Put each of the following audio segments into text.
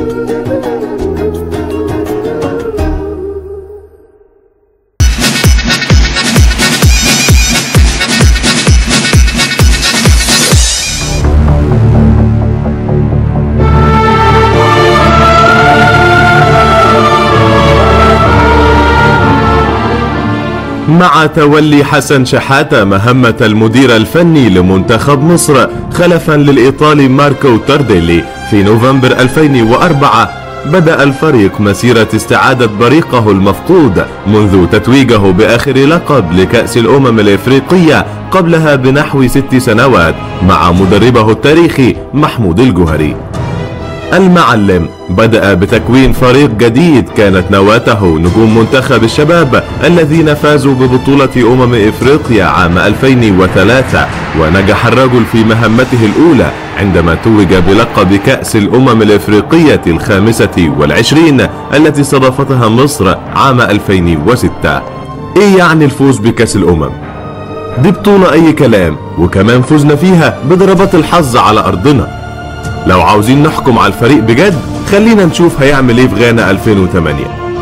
مع تولي حسن شحاتة مهمة المدير الفني لمنتخب مصر خلفا للإيطالي ماركو تارديلي في نوفمبر 2004 بدأ الفريق مسيرة استعادة بريقه المفقود منذ تتويجه بآخر لقب لكأس الأمم الإفريقية قبلها بنحو ست سنوات مع مدربه التاريخي محمود الجوهري المعلم بدأ بتكوين فريق جديد كانت نواته نجوم منتخب الشباب الذين فازوا ببطولة أمم إفريقيا عام 2003 ونجح الرجل في مهمته الأولى عندما توج بلقب كأس الأمم الإفريقية الخامسة والعشرين التي استضافتها مصر عام 2006 إيه يعني الفوز بكأس الأمم؟ دي بطولة أي كلام وكمان فزنا فيها بضربات الحظ على أرضنا لو عاوزين نحكم على الفريق بجد خلينا نشوف هيعمل ايه في غانا 2008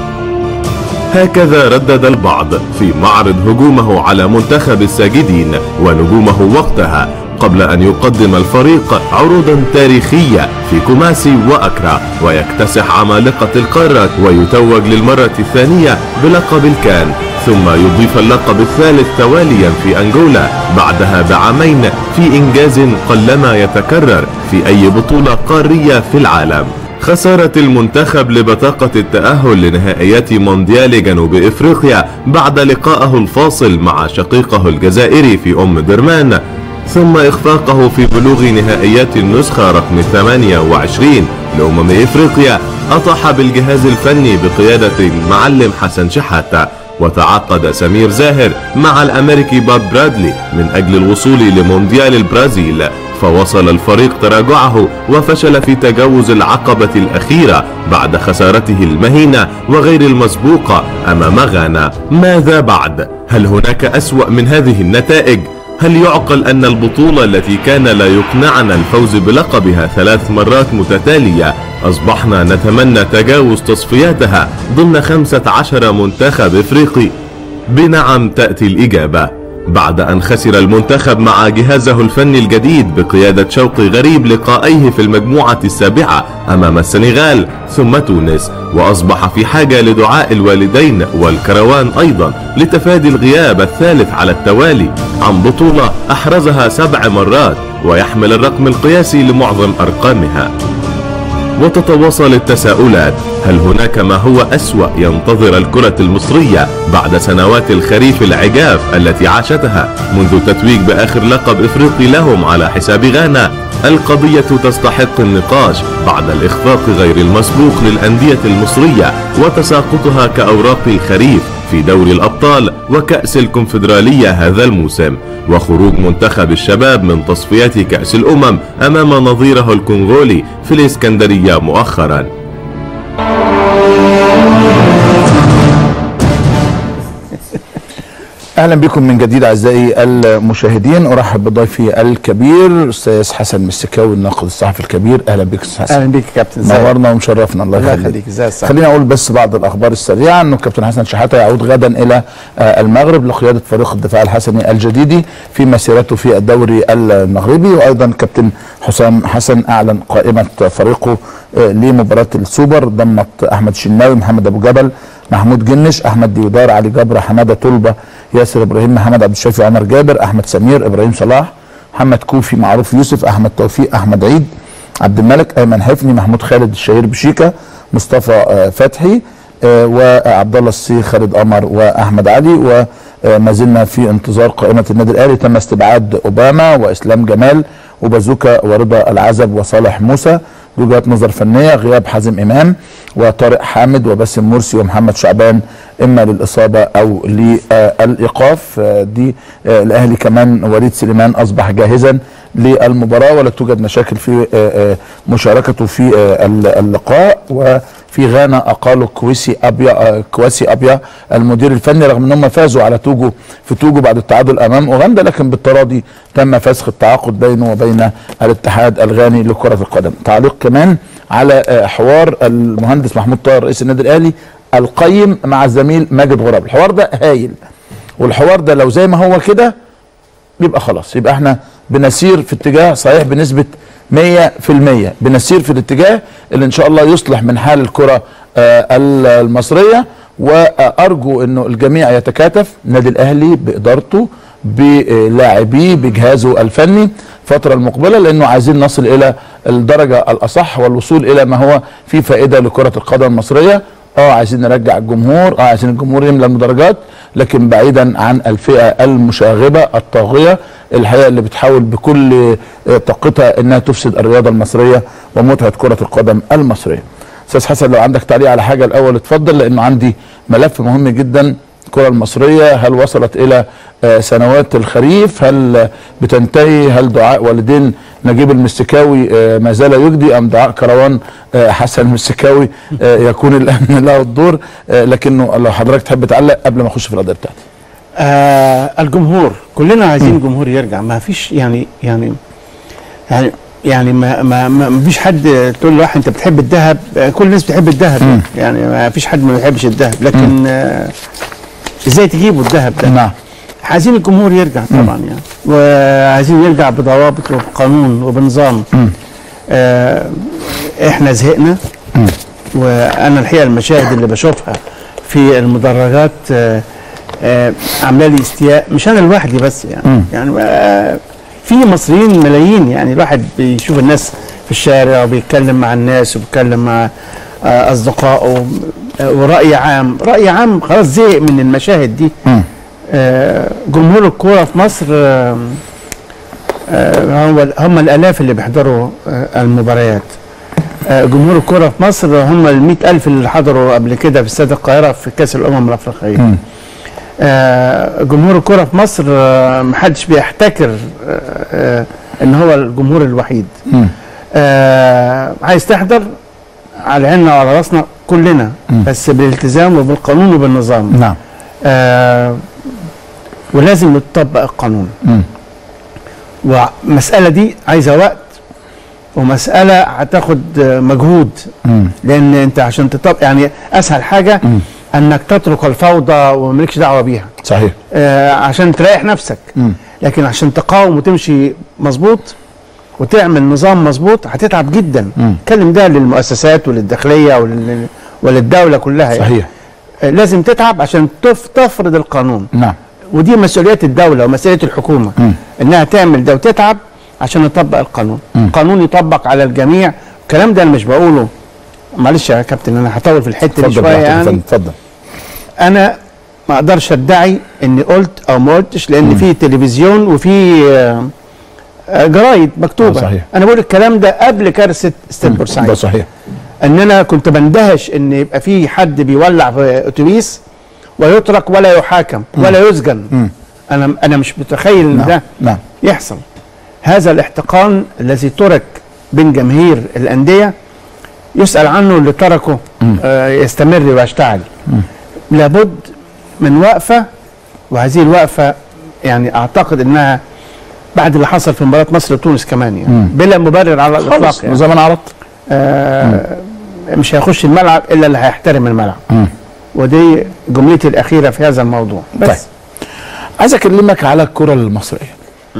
هكذا ردد البعض في معرض هجومه على منتخب الساجدين ونجومه وقتها قبل أن يقدم الفريق عروضا تاريخية في كوماسي وأكرا ويكتسح عمالقة القارة ويتوج للمرة الثانية بلقب الكان ثم يضيف اللقب الثالث تواليا في أنجولا بعدها بعامين في إنجاز قلما يتكرر في أي بطولة قارية في العالم خسارة المنتخب لبطاقة التأهل لنهائيات مونديال جنوب إفريقيا بعد لقائه الفاصل مع شقيقه الجزائري في أم درمان ثم إخفاقه في بلوغ نهائيات النسخة رقم 28 لأمم إفريقيا أطاح بالجهاز الفني بقيادة المعلم حسن شحاتة وتعاقد سمير زاهر مع الأمريكي باب برادلي من أجل الوصول لمونديال البرازيل فوصل الفريق تراجعه وفشل في تجاوز العقبة الأخيرة بعد خسارته المهينة وغير المسبوقة أمام غانا ماذا بعد؟ هل هناك أسوأ من هذه النتائج؟ هل يعقل أن البطولة التي كان لا يقنعنا الفوز بلقبها ثلاث مرات متتالية أصبحنا نتمنى تجاوز تصفياتها ضمن خمسة عشر منتخب إفريقي بنعم تأتي الإجابة بعد أن خسر المنتخب مع جهازه الفني الجديد بقيادة شوقي غريب لقائيه في المجموعة السابعة أمام السنغال ثم تونس وأصبح في حاجة لدعاء الوالدين والكروان أيضا لتفادي الغياب الثالث على التوالي عن بطولة أحرزها سبع مرات ويحمل الرقم القياسي لمعظم أرقامها وتتواصل التساؤلات هل هناك ما هو أسوأ ينتظر الكرة المصرية بعد سنوات الخريف العجاف التي عاشتها منذ تتويج بآخر لقب إفريقي لهم على حساب غانا القضية تستحق النقاش بعد الإخفاق غير المسبوق للأندية المصرية وتساقطها كأوراق الخريف في دوري الأبطال وكأس الكونفدرالية هذا الموسم وخروج منتخب الشباب من تصفيات كأس الأمم أمام نظيره الكونغولي في الإسكندرية مؤخرا اهلا بكم من جديد اعزائي المشاهدين ارحب بضيفي الكبير استاذ حسن مسكاوي الناقد الصحفي الكبير اهلا بك استاذ حسن اهلا بيك يا كابتن ازيك نورنا ومشرفنا الله الله يخليك يخليك ازاي الصحة خليني اقول بس بعض الاخبار السريعه انه الكابتن حسن شحاته يعود غدا الى آه، المغرب لقياده فريق الدفاع الحسني الجديدي في مسيرته في الدوري المغربي وايضا كابتن حسام حسن اعلن قائمه فريقه آه، لمباراه السوبر ضمت احمد شناوي محمد ابو جبل محمود جنش احمد ديودار علي جبر حماده طلبه ياسر ابراهيم محمد عبد الشافي عمر جابر احمد سمير ابراهيم صلاح محمد كوفي معروف يوسف احمد توفيق احمد عيد عبد الملك ايمن حفني محمود خالد الشهير بشيكا مصطفى آه، فتحي آه، وعبد الله السي خالد قمر واحمد علي وما زلنا في انتظار قائمه النادي الاهلي تم استبعاد اوباما واسلام جمال وبازوكا ورضا العزب وصالح موسى دي وجهات نظر فنيه غياب حازم امام وطارق حامد وباسم مرسي ومحمد شعبان اما للاصابه او للايقاف آه، دي آه، الاهلي كمان وليد سليمان اصبح جاهزا للمباراه ولا توجد مشاكل في آه، آه، مشاركته في آه، اللقاء وفي غانا اقالوا كويسي ابيا آه، كواسي ابيا المدير الفني رغم ان هم فازوا على توجو في توجو بعد التعادل امام اوغندا لكن بالتراضي تم فسخ التعاقد بينه وبين الاتحاد الغاني لكره القدم تعليق كمان على آه، حوار المهندس محمود طاهر رئيس النادي الاهلي القيم مع الزميل ماجد غراب الحوار ده هايل والحوار ده لو زي ما هو كده يبقى خلاص يبقى احنا بنسير في اتجاه صحيح بنسبة 100% بنسير في الاتجاه اللي ان شاء الله يصلح من حال الكرة آه، المصرية وارجو انه الجميع يتكاتف النادي الاهلي بادارته بلاعبيه بجهازه الفني الفترة المقبلة لانه عايزين نصل الى الدرجة الاصح والوصول الى ما هو فيه فائدة لكرة القدم المصرية اه عايزين نرجع الجمهور اه عايزين الجمهور يملى المدرجات لكن بعيدا عن الفئه المشاغبه الطاغيه الحقيقه اللي بتحاول بكل آه، طاقتها انها تفسد الرياضه المصريه ومتعه كره القدم المصريه. استاذ حسن لو عندك تعليق على حاجه الاول اتفضل لانه عندي ملف مهم جدا الكره المصريه هل وصلت الى آه، سنوات الخريف هل بتنتهي هل دعاء والدين نجيب المستكاوي آه، ما زال يجدي ام دعاء كروان آه، حسن المستكاوي يكون الان له الدور لكنه لو حضرتك تحب تعلق قبل ما اخش في القضيه بتاعتي آه الجمهور كلنا عايزين الجمهور يرجع ما فيش يعني يعني يعني يعني ما ما ما فيش حد تقول له انت بتحب الذهب كل الناس بتحب الذهب يعني ما فيش حد ما بيحبش الذهب لكن آه ازاي تجيبوا الذهب ده نعم عايزين الجمهور يرجع طبعا يعني وعايزين يرجع بضوابط وبقانون وبنظام آه احنا زهقنا وانا الحقيقه المشاهد اللي بشوفها في المدرجات آه آه عامله لي استياء مش انا لوحدي بس يعني م. يعني آه في مصريين ملايين يعني الواحد بيشوف الناس في الشارع وبيتكلم مع الناس وبيتكلم مع آه اصدقائه ورأي عام رأي عام خلاص زهق من المشاهد دي آه جمهور الكورة في مصر آه آه هم الآلاف اللي بيحضروا آه المباريات آه جمهور الكورة في مصر هم المئة ألف اللي حضروا قبل كده في استاد القاهرة في كأس الأمم الأفريقية آه جمهور الكرة في مصر آه محدش بيحتكر آه آه ان هو الجمهور الوحيد آه عايز تحضر على عيننا وعلى راسنا كلنا م. بس بالالتزام وبالقانون وبالنظام نعم آه ولازم يطبق القانون م. والمسألة دي عايزة وقت ومسألة هتاخد مجهود م. لأن أنت عشان تطبق يعني أسهل حاجة م. أنك تترك الفوضى ومالكش دعوة بيها صحيح آه عشان تريح نفسك م. لكن عشان تقاوم وتمشي مظبوط وتعمل نظام مظبوط هتتعب جدا اتكلم ده للمؤسسات وللداخليه ولل... وللدوله كلها صحيح يعني. لازم تتعب عشان تف... تفرض القانون نعم ودي مسؤوليات الدوله ومسؤوليه الحكومه م. انها تعمل ده وتتعب عشان نطبق القانون م. القانون يطبق على الجميع الكلام ده انا مش بقوله معلش يا كابتن انا هطول في الحته دي شويه يعني اتفضل انا ما اقدرش ادعي اني قلت او ما قلتش لان م. في تلفزيون وفي آه جرايد مكتوبه صحيح. انا بقول الكلام ده قبل كارثه استاد بورسعيد ده صحيح ان انا كنت بندهش ان يبقى في حد بيولع في اتوبيس ويترك ولا يحاكم ولا يسجن م. انا انا مش متخيل ان نعم. ده نعم يحصل هذا الاحتقان الذي ترك بين جماهير الانديه يسال عنه اللي تركه آه يستمر ويشتعل لابد من وقفه وهذه الوقفه يعني اعتقد انها بعد اللي حصل في مباراه مصر وتونس كمان يعني مم. بلا مبرر على الاطلاق خلاص يعني زي ما انا عرضت آه مش هيخش الملعب الا اللي هيحترم الملعب مم. ودي جملتي الاخيره في هذا الموضوع بس طيب. عايز اكلمك على الكره المصريه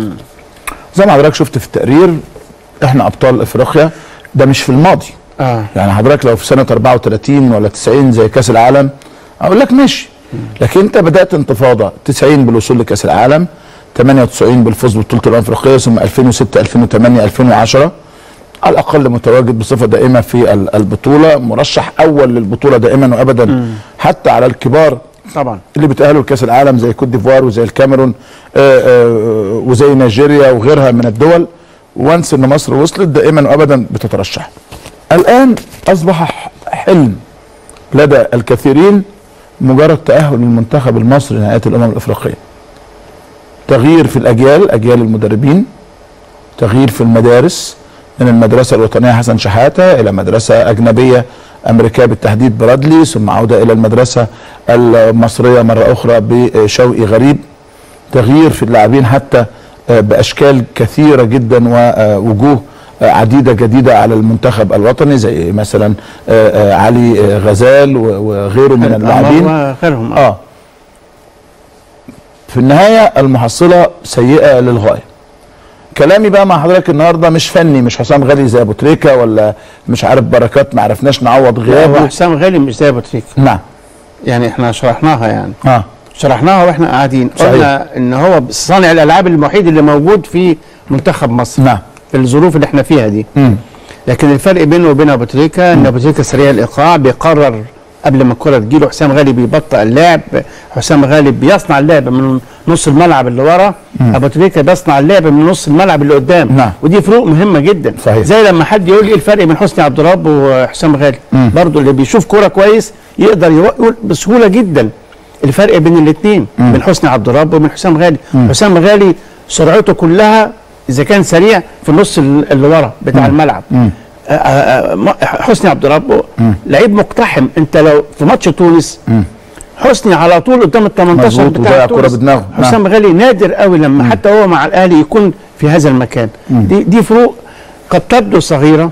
زي ما حضرتك شفت في التقرير احنا ابطال افريقيا ده مش في الماضي اه يعني حضرتك لو في سنه 34 ولا 90 زي كاس العالم اقول لك ماشي لكن انت بدات انتفاضه 90 بالوصول لكاس العالم 98 بالفوز ببطوله الامم الافريقيه ثم 2006 2008 2010 على الاقل متواجد بصفه دائمه في ال- البطوله مرشح اول للبطوله دائما وابدا حتى على الكبار طبعا اللي بيتاهلوا لكاس العالم زي كوت ديفوار وزي الكاميرون آه، آه، وزي نيجيريا وغيرها من الدول وانس ان مصر وصلت دائما وابدا بتترشح الان اصبح ح- حلم لدى الكثيرين مجرد تاهل المنتخب المصري لنهائيات الامم الافريقيه تغيير في الاجيال اجيال المدربين تغيير في المدارس من المدرسه الوطنيه حسن شحاته الى مدرسه اجنبيه امريكيه بالتحديد برادلي ثم عوده الى المدرسه المصريه مره اخرى بشوقي غريب تغيير في اللاعبين حتى آه، باشكال كثيره جدا ووجوه آه، عديده جديده على المنتخب الوطني زي مثلا آه، آه، علي آه، غزال و- وغيره من اللاعبين وغيرهم اه في النهايه المحصله سيئه للغايه كلامي بقى مع حضرتك النهارده مش فني مش حسام غالي زي ابو تريكه ولا مش عارف بركات ما عرفناش نعوض لا، هو غيابه حسام غالي مش زي ابو تريكه نعم يعني احنا شرحناها يعني اه شرحناها واحنا قاعدين صحيح. قلنا ان هو صانع الالعاب الوحيد اللي موجود في منتخب مصر نعم في الظروف اللي احنا فيها دي مم. لكن الفرق بينه وبين ابو تريكه ان ابو تريكه سريع الايقاع بيقرر قبل ما الكره تجيله حسام غالي بيبطئ اللعب حسام غالي بيصنع اللعب من نص الملعب اللي ورا ابو تريكه بيصنع اللعب من نص الملعب اللي قدام نعم. ودي فروق مهمه جدا صحيح. زي لما حد يقول لي ايه الفرق بين حسني عبد الرب وحسام غالي مم. برضه اللي بيشوف كوره كويس يقدر يقول بسهوله جدا الفرق بين الاثنين بين حسني عبد الرب وبين حسام غالي حسام غالي سرعته كلها اذا كان سريع في النص ال- اللي ورا بتاع الملعب مم. آه، آه، آه، حسني عبد الرب لعيب مقتحم انت لو في ماتش تونس حسني على طول قدام ال 18 مظبوط، بتاع وضيع تونس. كرة بدماغه. نعم. حسام غالي نادر قوي لما حتى هو مع الاهلي يكون في هذا المكان دي دي فروق قد تبدو صغيره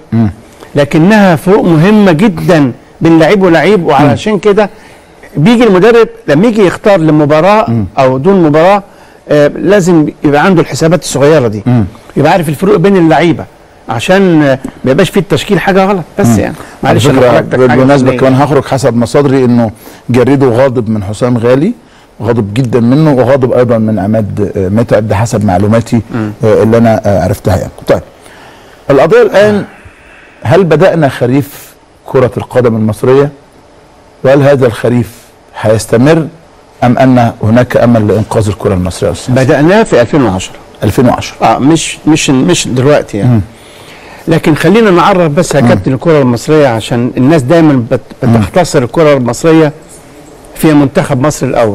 لكنها فروق مهمه جدا بين لعيب ولعيب وعلشان كده بيجي المدرب لما يجي يختار لمباراه او دون مباراه آه لازم يبقى عنده الحسابات الصغيره دي يبقى عارف الفروق بين اللعيبه عشان آه، ما يبقاش فيه التشكيل حاجه غلط بس يعني معلش على انا فكرة خرجتك حاجة بالمناسبة فنية. كمان هخرج حسب مصادري انه جريده غاضب من حسام غالي غاضب جدا منه وغاضب ايضا من عماد آه، متعب ده حسب معلوماتي آه، اللي انا آه، عرفتها يعني طيب القضية الان هل بدأنا خريف كرة القدم المصرية وهل هذا الخريف هيستمر ام ان هناك امل لانقاذ الكرة المصرية يا أستاذ؟ بدأناه في 2010 2010 اه مش مش مش دلوقتي يعني لكن خلينا نعرف بس يا كابتن الكره المصريه عشان الناس دايما بت بتختصر الكره المصريه في منتخب مصر الاول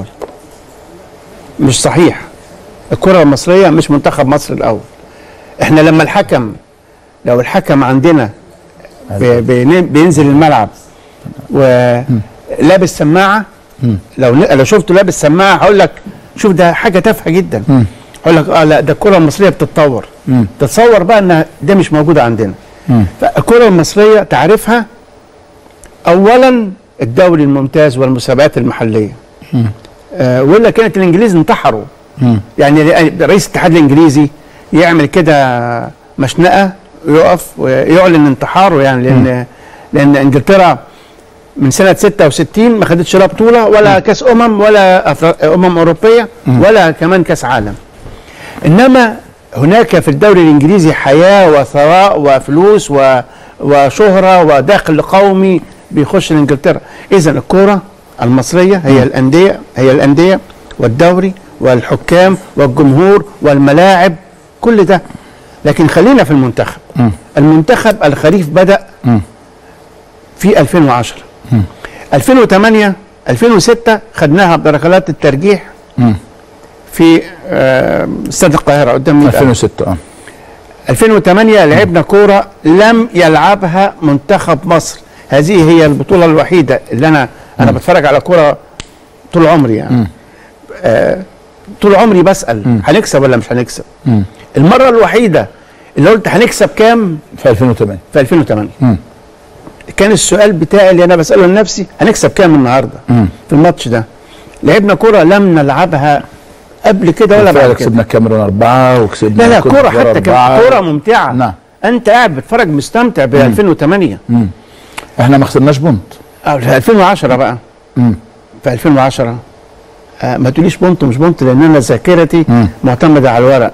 مش صحيح الكره المصريه مش منتخب مصر الاول احنا لما الحكم لو الحكم عندنا بي- بين- بينزل الملعب ولابس سماعه لو ن- لو شفته لابس سماعه هقول لك شوف ده حاجه تافهه جدا هقول لك اه لا ده الكره المصريه بتتطور تتصور بقى ان ده مش موجوده عندنا فالكره المصريه تعرفها اولا الدوري الممتاز والمسابقات المحليه آه ولا كانت الانجليز انتحروا يعني رئيس الاتحاد الانجليزي يعمل كده مشنقه ويقف ويعلن انتحاره يعني لان لان انجلترا من سنه 66 ما خدتش لا بطوله ولا كاس امم ولا أفر- امم اوروبيه ولا كمان كاس عالم انما هناك في الدوري الانجليزي حياه وثراء وفلوس و وشهره ودخل قومي بيخش لانجلترا اذا الكوره المصريه هي الانديه هي الانديه والدوري والحكام والجمهور والملاعب كل ده لكن خلينا في المنتخب المنتخب الخريف بدا في 2010 2008 2006 خدناها بركلات الترجيح في آه، استاد القاهره قدام 100 ألف. 2006 اه 2008 لعبنا كوره لم يلعبها منتخب مصر هذه هي البطوله الوحيده اللي انا انا بتفرج على كوره طول عمري يعني آه طول عمري بسال هنكسب ولا مش هنكسب المره الوحيده اللي قلت هنكسب كام في 2008 في 2008 كان السؤال بتاعي اللي انا بساله لنفسي هنكسب كام النهارده في الماتش ده لعبنا كوره لم نلعبها قبل كده ولا بالفعل بعد كده كسبنا الكاميرون أربعة وكسبنا لا لا كوت كوره ديفوار حتى كانت أربعة. كوره ممتعه نعم. انت قاعد بتتفرج مستمتع ب 2008 احنا ما خسرناش بونت أو في 2010 بقى في 2010 آه ما تقوليش بونت مش بونت لان انا ذاكرتي معتمده على الورق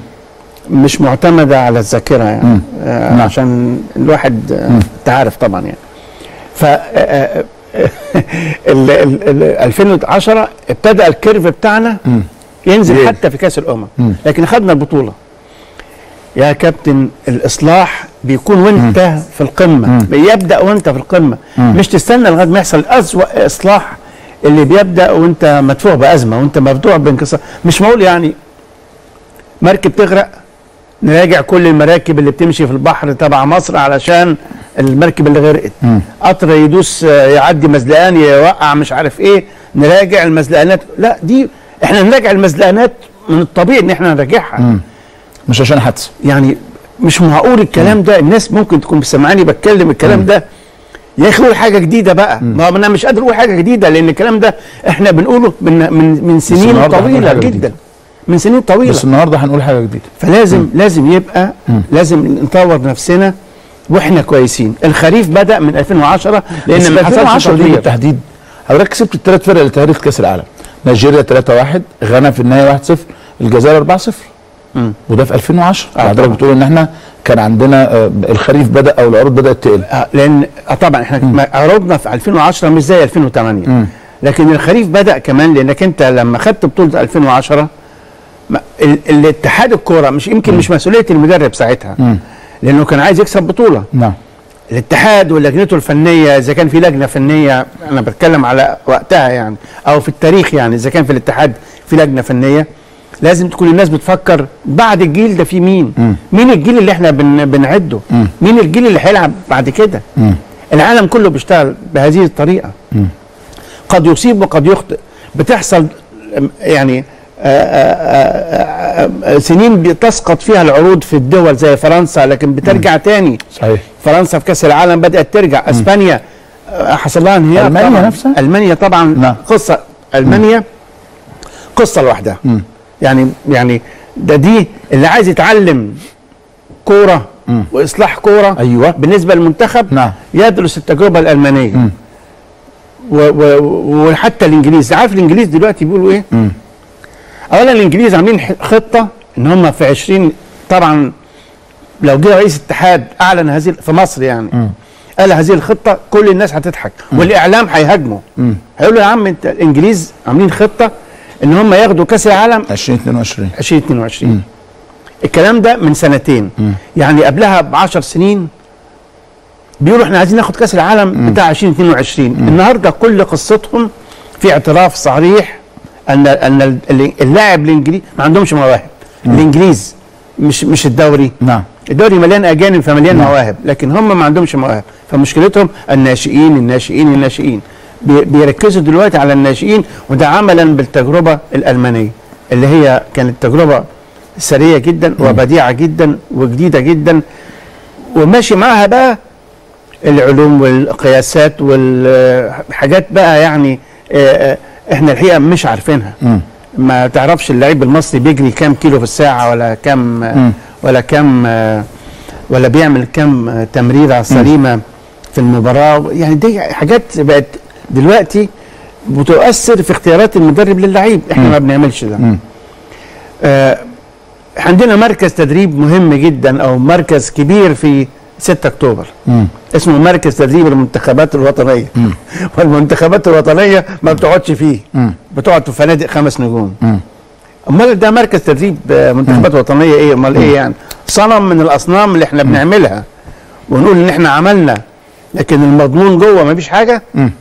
مش معتمده على الذاكره يعني آه نعم. عشان الواحد آه انت عارف طبعا يعني ف آه، آه، ال- ال- ال- 2010 ابتدى الكيرف بتاعنا ينزل يقل. حتى في كاس الامم لكن خدنا البطوله يا كابتن الاصلاح بيكون وانت في القمه يبدا وانت في القمه مش تستنى لغايه ما يحصل اسوا اصلاح اللي بيبدا وانت مدفوع بازمه وانت مفدوع بانكسار مش معقول يعني مركب تغرق نراجع كل المراكب اللي بتمشي في البحر تبع مصر علشان المركب اللي غرقت قطر يدوس آه، يعدي مزلقان يوقع مش عارف ايه نراجع المزلقانات لا دي احنا نراجع المزلقانات من الطبيعي ان احنا نراجعها مش عشان حادثة يعني مش معقول الكلام ده الناس ممكن تكون سامعاني بتكلم الكلام ده يا اخي قول حاجه جديده بقى ما هو انا مش قادر اقول حاجه جديده لان الكلام ده احنا بنقوله من من من سنين النهاردة هنقول طويله حاجة جدا جديدة. من سنين طويله بس النهارده هنقول حاجه جديده فلازم لازم يبقى لازم نطور نفسنا واحنا كويسين الخريف بدا من 2010 بس لان ما حصلش 2010 دي تطوير بالتحديد حضرتك كسبت الثلاث فرق لتاريخ كاس العالم نيجيريا 3-1 غانا في النهايه 1-0 الجزائر 4-0 مم. وده في 2010 آه حضرتك طبعا. بتقول ان احنا كان عندنا آه، الخريف بدا او العروض بدات تقل آه، لان آه طبعا احنا ما- عروضنا في 2010 مش زي 2008 مم. لكن الخريف بدا كمان لانك انت لما خدت بطوله 2010 ما- ال- الاتحاد الكوره مش يمكن مش مسؤوليه المدرب ساعتها مم. لانه كان عايز يكسب بطوله نعم الاتحاد ولجنته الفنيه اذا كان في لجنه فنيه انا بتكلم على وقتها يعني او في التاريخ يعني اذا كان في الاتحاد في لجنه فنيه لازم تكون الناس بتفكر بعد الجيل ده في مين مم. مين الجيل اللي احنا بن بنعده مم. مين الجيل اللي هيلعب بعد كده مم. العالم كله بيشتغل بهذه الطريقه مم. قد يصيب وقد يخطئ بتحصل أم، يعني آه، آه، آه، آه، سنين بتسقط فيها العروض في الدول زي فرنسا لكن بترجع تاني صحيح فرنسا في كاس العالم بدات ترجع اسبانيا آه، حصل لها انهيار ألمانيا طبعاً. نفسها؟ المانيا طبعا نعم. قصه المانيا قصه لوحدها مم. يعني يعني ده دي اللي عايز يتعلم كوره واصلاح كوره أيوة. بالنسبه للمنتخب نعم. يدرس التجربه الالمانيه مم. و و وحتى الانجليز عارف الانجليز دلوقتي بيقولوا ايه مم. اولا الانجليز عاملين ح- خطه ان هم في 20 طبعا لو جه رئيس اتحاد اعلن هذه في مصر يعني قال هذه الخطه كل الناس هتضحك والاعلام هيهاجمه مم. هيقولوا يا عم انت الانجليز عاملين خطه ان هم ياخدوا كاس العالم 2022 2022 الكلام ده من سنتين يعني قبلها ب 10 سنين بيقولوا احنا عايزين ناخد كاس العالم بتاع 2022 النهارده كل قصتهم في اعتراف صريح ان ان ال- اللاعب الانجليزي ما عندهمش مواهب الانجليز مش مش الدوري نعم الدوري مليان اجانب فمليان مواهب لكن هم ما عندهمش مواهب فمشكلتهم الناشئين الناشئين الناشئين بي- بيركزوا دلوقتي على الناشئين وده عملا بالتجربه الالمانيه اللي هي كانت تجربه سريه جدا وبديعه جدا وجديده جدا وماشي معاها بقى العلوم والقياسات والحاجات بقى يعني آه، آه، احنا الحقيقه مش عارفينها مم. ما تعرفش اللعيب المصري بيجري كام كيلو في الساعه ولا كام مم. ولا كام آه، ولا بيعمل كام آه، تمريره سليمه في المباراه يعني دي حاجات بقت دلوقتي بتؤثر في اختيارات المدرب للعيب احنا ما بنعملش ده مم. آه عندنا مركز تدريب مهم جدا او مركز كبير في 6 اكتوبر مم. اسمه مركز تدريب المنتخبات الوطنيه والمنتخبات الوطنيه ما بتقعدش فيه مم. بتقعد في فنادق خمس نجوم مم. امال ده مركز تدريب آه، منتخبات وطنيه ايه امال ايه يعني صنم من الاصنام اللي احنا بنعملها ونقول ان احنا عملنا لكن المضمون جوه ما فيش حاجه مم.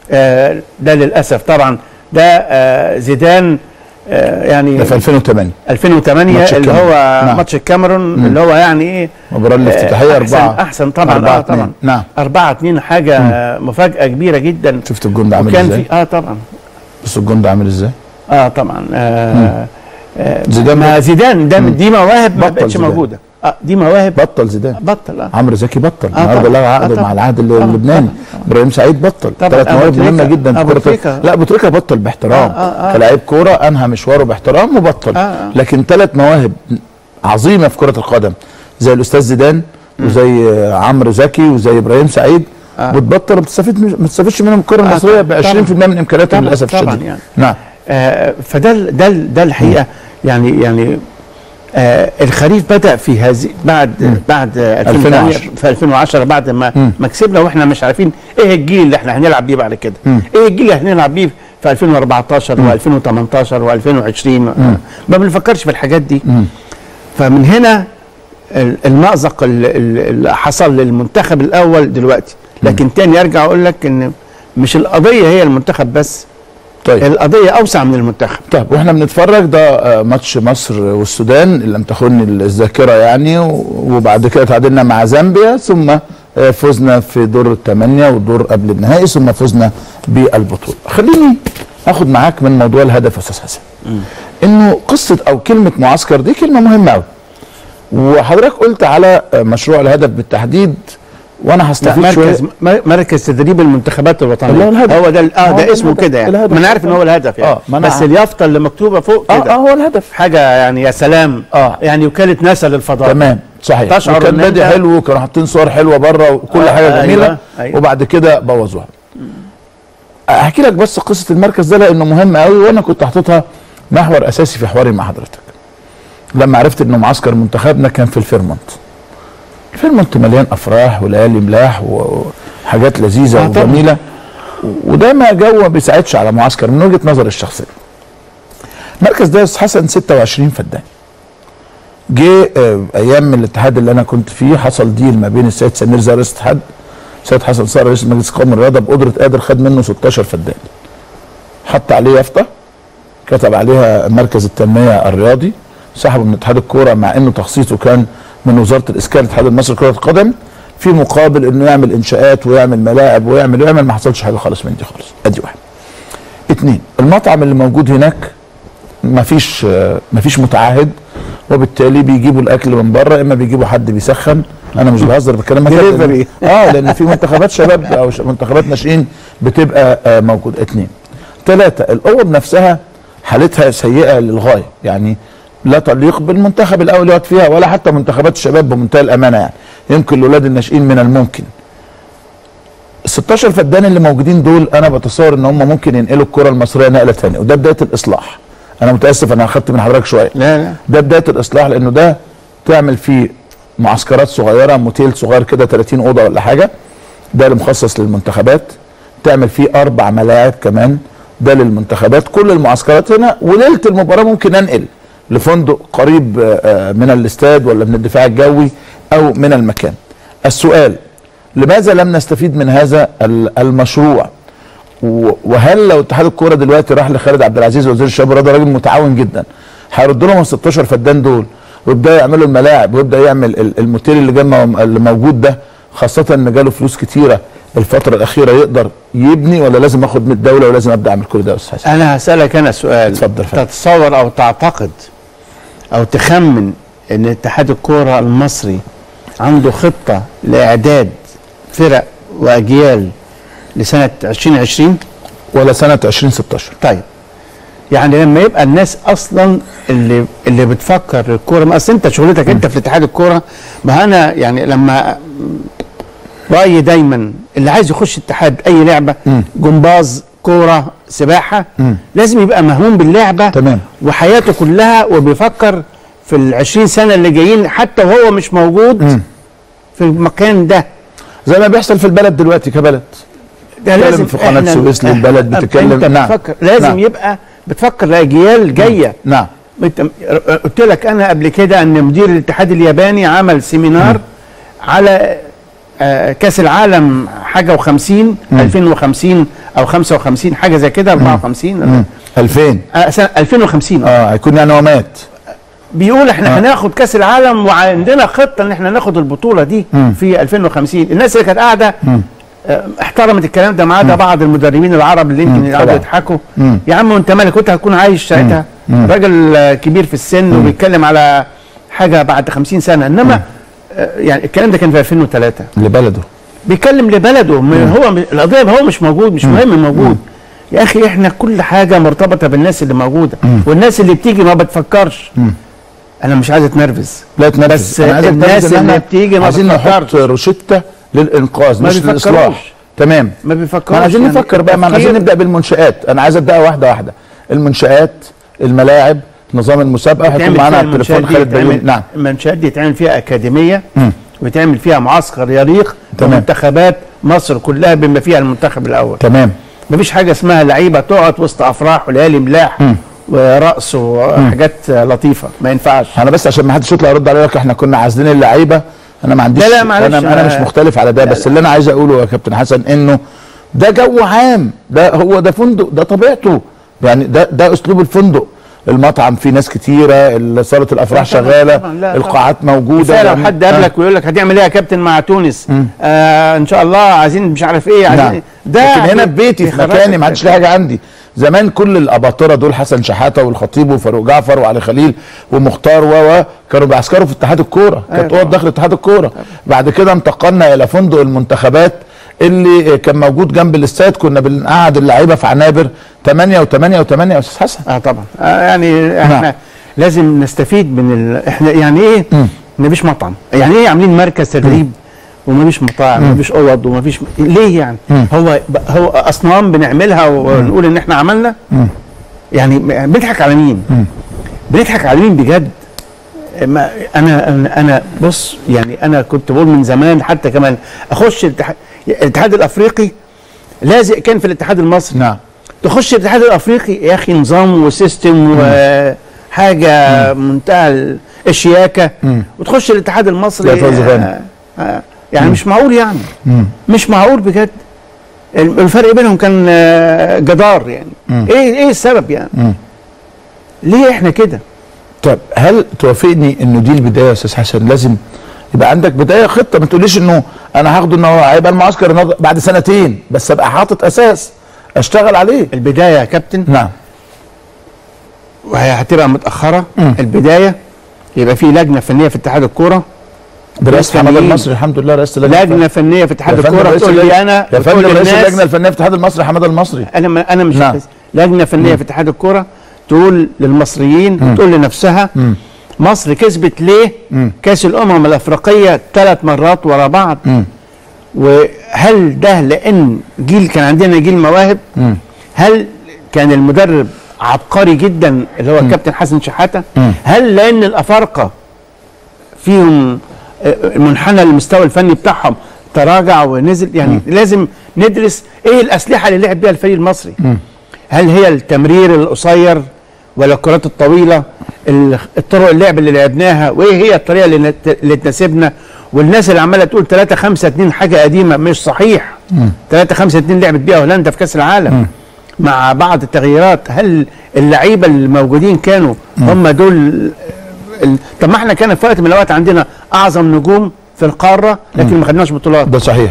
آه ده للاسف طبعا ده آه زيدان آه يعني ده في 2008 2008 ماتش اللي الكاميرون. هو نعم. ماتش الكاميرون اللي هو يعني ايه المباراة الافتتاحية آه، أربعة احسن احسن طبعا أربعة اه طبعا اتنين. نعم 4 2 حاجه آه، مفاجاه كبيره جدا شفت الجون ده عامل وكان ازاي؟ في اه طبعا بص الجون ده عامل ازاي؟ اه طبعا آه آه زيدان ما بط- زيدان ده دي مواهب ما بطل بقتش زيدان. موجوده اه دي مواهب بطل زيدان بطل اه عمرو زكي بطل آه النهارده طبعا. لغى آه عقده طبعا. مع العهد طبعا. اللبناني ابراهيم سعيد بطل طبعا. ثلاث أبو مواهب مهمه تريكة. جدا أبو في كرة تريكة. لا ابو تريكه بطل باحترام آه، آه، آه. كلاعب كوره انهى مشواره باحترام وبطل آه، آه. لكن ثلاث مواهب عظيمه في كره القدم زي الاستاذ زيدان وزي آه، عمرو زكي وزي ابراهيم سعيد آه. بتبطل ما بتستفيد ما بتستفيدش منهم الكره آه، المصريه ب طبعاً. 20% من امكانياتهم طبعاً، للاسف طبعاً الشديد يعني. نعم آه فده ال- ده ال- ده الحقيقه يعني يعني آه الخريف بدا في هذه بعد بعد 2008 2010. في 2010 بعد ما مم. ما كسبنا واحنا مش عارفين ايه الجيل اللي احنا هنلعب بيه بعد كده مم. ايه الجيل اللي هنلعب بيه في 2014 و2018 و2020 ما بنفكرش في الحاجات دي مم. فمن هنا ال- المأزق ال- ال- اللي حصل للمنتخب الاول دلوقتي لكن تاني ارجع اقول لك ان مش القضيه هي المنتخب بس طيب القضيه اوسع من المنتخب طيب واحنا بنتفرج ده آه، ماتش مصر والسودان اللي لم تخن الذاكره يعني و- وبعد كده تعادلنا مع زامبيا ثم آه، فزنا في دور الثمانيه والدور قبل النهائي ثم فزنا بالبطوله. خليني اخد معاك من موضوع الهدف يا استاذ حسن. انه قصه او كلمه معسكر دي كلمه مهمه قوي. وحضرتك قلت على آه، مشروع الهدف بالتحديد وانا لا هستفيد شويه مركز م- مركز تدريب المنتخبات الوطنيه اللي هو الهدف. هو ده ال- اه هو ده ده اسمه الهدف. كده يعني الهدف. ما انا عارف ان هو الهدف يعني آه، ما أنا بس عارف. اليافطه اللي مكتوبه فوق اه كده اه هو الهدف حاجه يعني يا سلام آه. يعني وكاله ناسا للفضاء تمام صحيح تشعر وكان إن بادئ أنت- حلو وكانوا حاطين صور حلوه بره وكل آه، حاجه أيوة، جميله أيوة. وبعد كده بوظوها احكي لك بس قصه المركز ده لانه مهم قوي وانا كنت حاططها محور اساسي في حواري مع حضرتك لما عرفت انه معسكر منتخبنا كان في الفيرمونت الفيرمونت مليان افراح وليالي ملاح وحاجات لذيذه آه، طبعاً. وجميله وده ما جو ما بيساعدش على معسكر من وجهه نظري الشخصيه المركز ده يا أستاذ حسن 26 فدان جه آه، ايام الاتحاد اللي انا كنت فيه حصل ديل ما بين السيد سمير زي رئيس الاتحاد السيد حسن صقر رئيس مجلس قومي الرياضه بقدره قادر خد منه 16 فدان حط عليه يافطه كتب عليها مركز التنميه الرياضي سحبه من اتحاد الكوره مع انه تخصيصه كان من وزاره الاسكان الاتحاد المصري لكره القدم في مقابل انه يعمل انشاءات ويعمل ملاعب ويعمل ويعمل ما حصلش حاجه خالص من دي خالص ادي واحد اتنين المطعم اللي موجود هناك ما فيش ما فيش متعهد وبالتالي بيجيبوا الاكل من بره اما بيجيبوا حد بيسخن انا مش بهزر بتكلم بجد. Delivery. اه لان في منتخبات شباب او ش- منتخبات ناشئين بتبقى آه موجوده اتنين ثلاثه الاوض نفسها حالتها سيئه للغايه يعني لا تليق بالمنتخب الاول يقعد فيها ولا حتى منتخبات الشباب بمنتهى الامانه يعني يمكن لاولاد الناشئين من الممكن ال 16 فدان اللي موجودين دول انا بتصور ان هم ممكن ينقلوا الكره المصريه نقله ثانيه وده بدايه الاصلاح انا متاسف انا اخدت من حضرتك شويه لا لا ده بدايه الاصلاح لانه ده تعمل فيه معسكرات صغيره موتيل صغير كده 30 اوضه ولا حاجه ده اللي مخصص للمنتخبات تعمل فيه اربع ملاعب كمان ده للمنتخبات كل المعسكرات هنا وليله المباراه ممكن انقل لفندق قريب آه، آه، من الاستاد ولا من الدفاع الجوي او من المكان السؤال لماذا لم نستفيد من هذا ال- المشروع و- وهل لو اتحاد الكوره دلوقتي راح لخالد عبد العزيز وزير الشباب والرياضه راجل متعاون جدا هيرد لهم ال 16 فدان دول ويبداوا يعملوا الملاعب ويبدا يعمل ال- الموتيل اللي جنب اللي موجود ده خاصه ان جاله فلوس كتيره الفتره الاخيره يقدر يبني ولا لازم اخد من الدوله ولازم ابدا اعمل كل ده يا استاذ حسن انا هسالك انا سؤال اتفضل فندم. تتصور او تعتقد او تخمن ان اتحاد الكوره المصري عنده خطه لاعداد فرق واجيال لسنه 2020 ولا سنه 2016 طيب يعني لما يبقى الناس اصلا اللي اللي بتفكر الكوره ما اصل انت شغلتك انت في اتحاد الكوره ما انا يعني لما رايي دايما اللي عايز يخش اتحاد اي لعبه جمباز كوره سباحه لازم يبقى مهموم باللعبه تمام. وحياته كلها وبيفكر في ال 20 سنه اللي جايين حتى وهو مش موجود في المكان ده زي ما بيحصل في البلد دلوقتي كبلد ده بتتكلم في قناة إحنا- السويس للبلد، إحنا- بتتكلم- انت نعم. بتفكر لازم نعم. يبقى بتفكر لاجيال جايه نعم انت قلت لك انا قبل كده ان مدير الاتحاد الياباني عمل سيمينار على آه، كاس العالم حاجه و50 2050 او 55 حاجه زي كده 54 2000 آه، سنة 2050 آه. اه هيكون يعني هو مات بيقول احنا آه. هناخد كاس العالم وعندنا خطه ان احنا ناخد البطوله دي في 2050 الناس اللي كانت قاعده آه، احترمت الكلام ده ما عدا بعض المدربين العرب اللي يمكن يقعدوا طبعا. يضحكوا مم. يا عم وانت مالك كنت هتكون عايش ساعتها راجل آه، كبير في السن وبيتكلم على حاجه بعد 50 سنه انما آه، يعني الكلام ده كان في 2003 لبلده بيتكلم لبلده م- هو م- القضيه هو مش موجود مش مهم موجود يا اخي احنا كل حاجه مرتبطه بالناس اللي موجوده والناس اللي بتيجي ما بتفكرش انا مش عايز اتنرفز لا تنرفز بس أنا عايزك الناس تنرفز إن اللي إحنا بتيجي ما عايزين نحط بتفكرش. روشته للانقاذ ما مش بيفكروش. للاصلاح تمام ما بيفكرش ما عايزين يعني نفكر بقى ما التفكير- عايزين نبدا بالمنشات انا عايز ابدا واحده واحده المنشات الملاعب نظام المسابقه هيكون يتعمل معانا فيها على التليفون المنشآت دي خالد بيومي يتعمل- نعم المنشآت دي يتعمل فيها اكاديميه ويتعمل فيها معسكر يليق تمام. بمنتخبات مصر كلها بما فيها المنتخب الاول تمام مفيش حاجه اسمها لعيبه تقعد وسط افراح وليالي ملاح ورقص وحاجات لطيفه ما ينفعش انا بس عشان ما حدش يطلع يرد عليا يقول لك احنا كنا عازلين اللعيبه انا ما عنديش لا لا معلش، انا انا آه، مش مختلف على ده بس اللي انا عايز اقوله يا كابتن حسن انه ده جو عام ده هو ده فندق ده طبيعته يعني ده ده اسلوب الفندق المطعم فيه ناس كتيره صاله الافراح طبعاً، شغاله طبعاً، لا، القاعات موجوده كفايه لو يعني- حد آه. قابلك ويقول لك هتعمل ايه يا كابتن مع تونس آه ان شاء الله عايزين مش عارف ايه عايزين نعم إيه. ده لكن هنا في بيتي في بيخرجك مكاني ما عادش لي حاجه عندي زمان كل الاباطره دول حسن شحاته والخطيب وفاروق جعفر وعلي خليل ومختار و و كانوا بيعسكروا في اتحاد الكوره كانت طبعا. اوض داخل اتحاد الكوره بعد كده انتقلنا الى فندق المنتخبات اللي كان موجود جنب الاستاد كنا بنقعد اللعيبه في عنابر 8 و8 و8 يا استاذ حسن اه طبعا آه يعني احنا نعم. لازم نستفيد من ال... احنا يعني ايه مفيش مطعم يعني ايه عاملين مركز تدريب ومفيش مطاعم ومفيش اوض ومفيش ليه يعني هو هو اصنام بنعملها ونقول ان احنا عملنا يعني م- بنضحك على مين بنضحك على مين بجد ما انا انا انا بص يعني انا كنت بقول من زمان حتى كمان اخش الاتحاد الاتحاد الافريقي لازق كان في الاتحاد المصري نعم تخش الاتحاد الافريقي يا اخي نظام وسيستم وحاجه منتهى الشياكه وتخش الاتحاد المصري يا فوزي غانم. آه، آه، يعني مش معقول يعني مش معقول بجد الفرق بينهم كان آه، جدار يعني ايه ايه السبب يعني ليه احنا كده طب هل توافقني انه دي البدايه يا استاذ حسن لازم يبقى عندك بدايه خطه ما تقوليش انه انا هاخده ان هو هيبقى المعسكر النهارده بعد سنتين بس ابقى حاطط اساس اشتغل عليه البدايه يا كابتن نعم وهي هتبقى متاخره البدايه يبقى في لجنه فنيه في اتحاد الكوره برئاسه حماد فنيين. المصري الحمد لله رئاسه اللجنه لجنه فنيه في اتحاد يا فندم الكوره رئيس تقول اللجنة- لي انا يا وتقول فندم رئيس للناس- اللجنه الفنيه في الاتحاد المصري حماد المصري انا ما انا مش نعم. نعم. لجنه فنيه في اتحاد الكوره تقول للمصريين وتقول لنفسها مصر كسبت ليه كاس الامم الافريقيه ثلاث مرات ورا بعض وهل ده لان جيل كان عندنا جيل مواهب هل كان المدرب عبقري جدا اللي هو الكابتن حسن شحاته هل لان الافارقه فيهم آه، منحنى المستوى الفني بتاعهم تراجع ونزل يعني لازم ندرس ايه الاسلحه اللي لعب بيها الفريق المصري هل هي التمرير القصير ولا الكرات الطويله ال- الطرق اللعب اللي لعبناها وايه هي الطريقه اللي, نت- اللي تناسبنا والناس اللي عماله تقول 3 5 2 حاجه قديمه مش صحيح 3 5 2 لعبت بيها هولندا في كاس العالم مع بعض التغييرات هل اللعيبه الموجودين كانوا هم دول ال- طب ما احنا كان في وقت من الاوقات عندنا اعظم نجوم في القاره لكن ما خدناش بطولات ده صحيح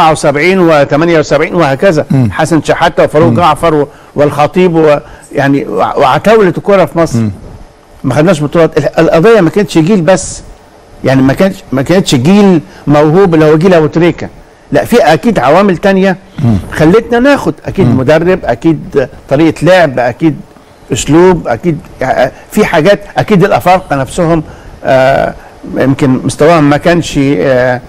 74 و78 وهكذا حسن شحاته وفاروق جعفر و- والخطيب و- يعني وع- وعتاوله الكوره في مصر ما خدناش بطولات ال- القضيه ما كانتش جيل بس يعني ما كانتش ما كانتش جيل موهوب اللي هو جيل ابو تريكه لا في اكيد عوامل تانية خلتنا ناخد اكيد مدرب اكيد طريقه لعب اكيد اسلوب اكيد يعني في حاجات اكيد الافارقه نفسهم آه، يمكن مستواهم ما كانش آه،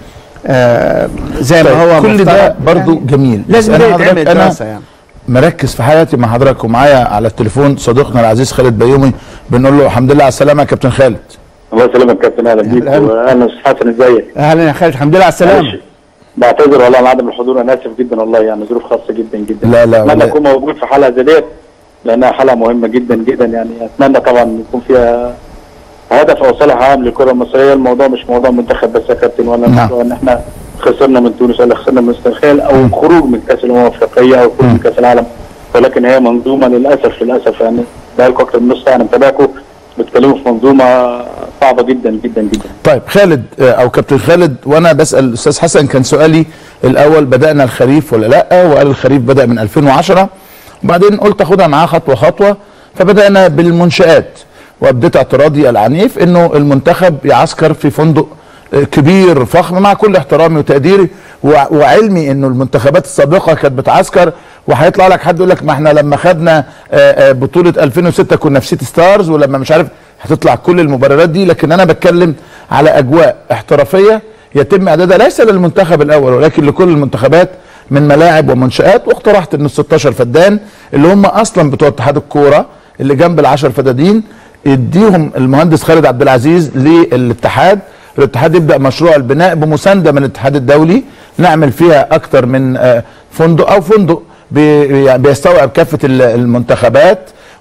آه، زي ما هو كل ده مفترض. برضو يعني جميل لازم بس ده أنا يتعمل حضرتك- أنا دراسه يعني مركز في حياتي مع حضرتك ومعايا على التليفون صديقنا العزيز خالد بيومي بنقول له الحمد لله على السلامه يا كابتن خالد الله يسلمك كابتن اهلا بيك أهلا. واهلا استاذ حسن ازيك؟ اهلا يا خالد الحمد لله على السلامه معلش، بعتذر والله عن عدم الحضور انا اسف جدا والله يعني ظروف خاصه جدا جدا لا، لا، اتمنى ولا- اكون موجود في حلقه زي ديت لانها حلقه مهمه جدا جدا يعني اتمنى طبعا يكون فيها هدف او صالح عام للكره المصريه الموضوع مش موضوع منتخب بس يا كابتن ولا نعم. موضوع ان احنا خسرنا من تونس ولا خسرنا من السنغال او خروج من كاس الامم الافريقيه او خروج من كاس العالم ولكن هي منظومه للاسف للاسف يعني بقالكم اكتر من نص ساعه انا متابعكم بتتكلموا في منظومه صعبه جدا جدا جدا طيب خالد آه، او كابتن خالد وانا بسال الاستاذ حسن كان سؤالي الاول بدانا الخريف ولا لا وقال الخريف بدا من 2010 وبعدين قلت اخدها معاه خطوه خطوه فبدانا بالمنشات وابديت اعتراضي العنيف انه المنتخب يعسكر في فندق آه، كبير فخم مع كل احترامي وتقديري وع- وعلمي انه المنتخبات السابقه كانت بتعسكر وهيطلع لك حد يقول لك ما احنا لما خدنا آه، آه، بطوله 2006 كنا في سيتي ستارز ولما مش عارف هتطلع كل المبررات دي لكن انا بتكلم على اجواء احترافيه يتم اعدادها ليس للمنتخب الاول ولكن لكل المنتخبات من ملاعب ومنشات واقترحت ان ال 16 فدان اللي هم اصلا بتوع اتحاد الكوره اللي جنب العشر فدادين يديهم المهندس خالد عبد العزيز للاتحاد الاتحاد يبدا مشروع البناء بمسانده من الاتحاد الدولي نعمل فيها اكتر من آه، فندق او فندق بي- يعني بيستوعب كافه ال- المنتخبات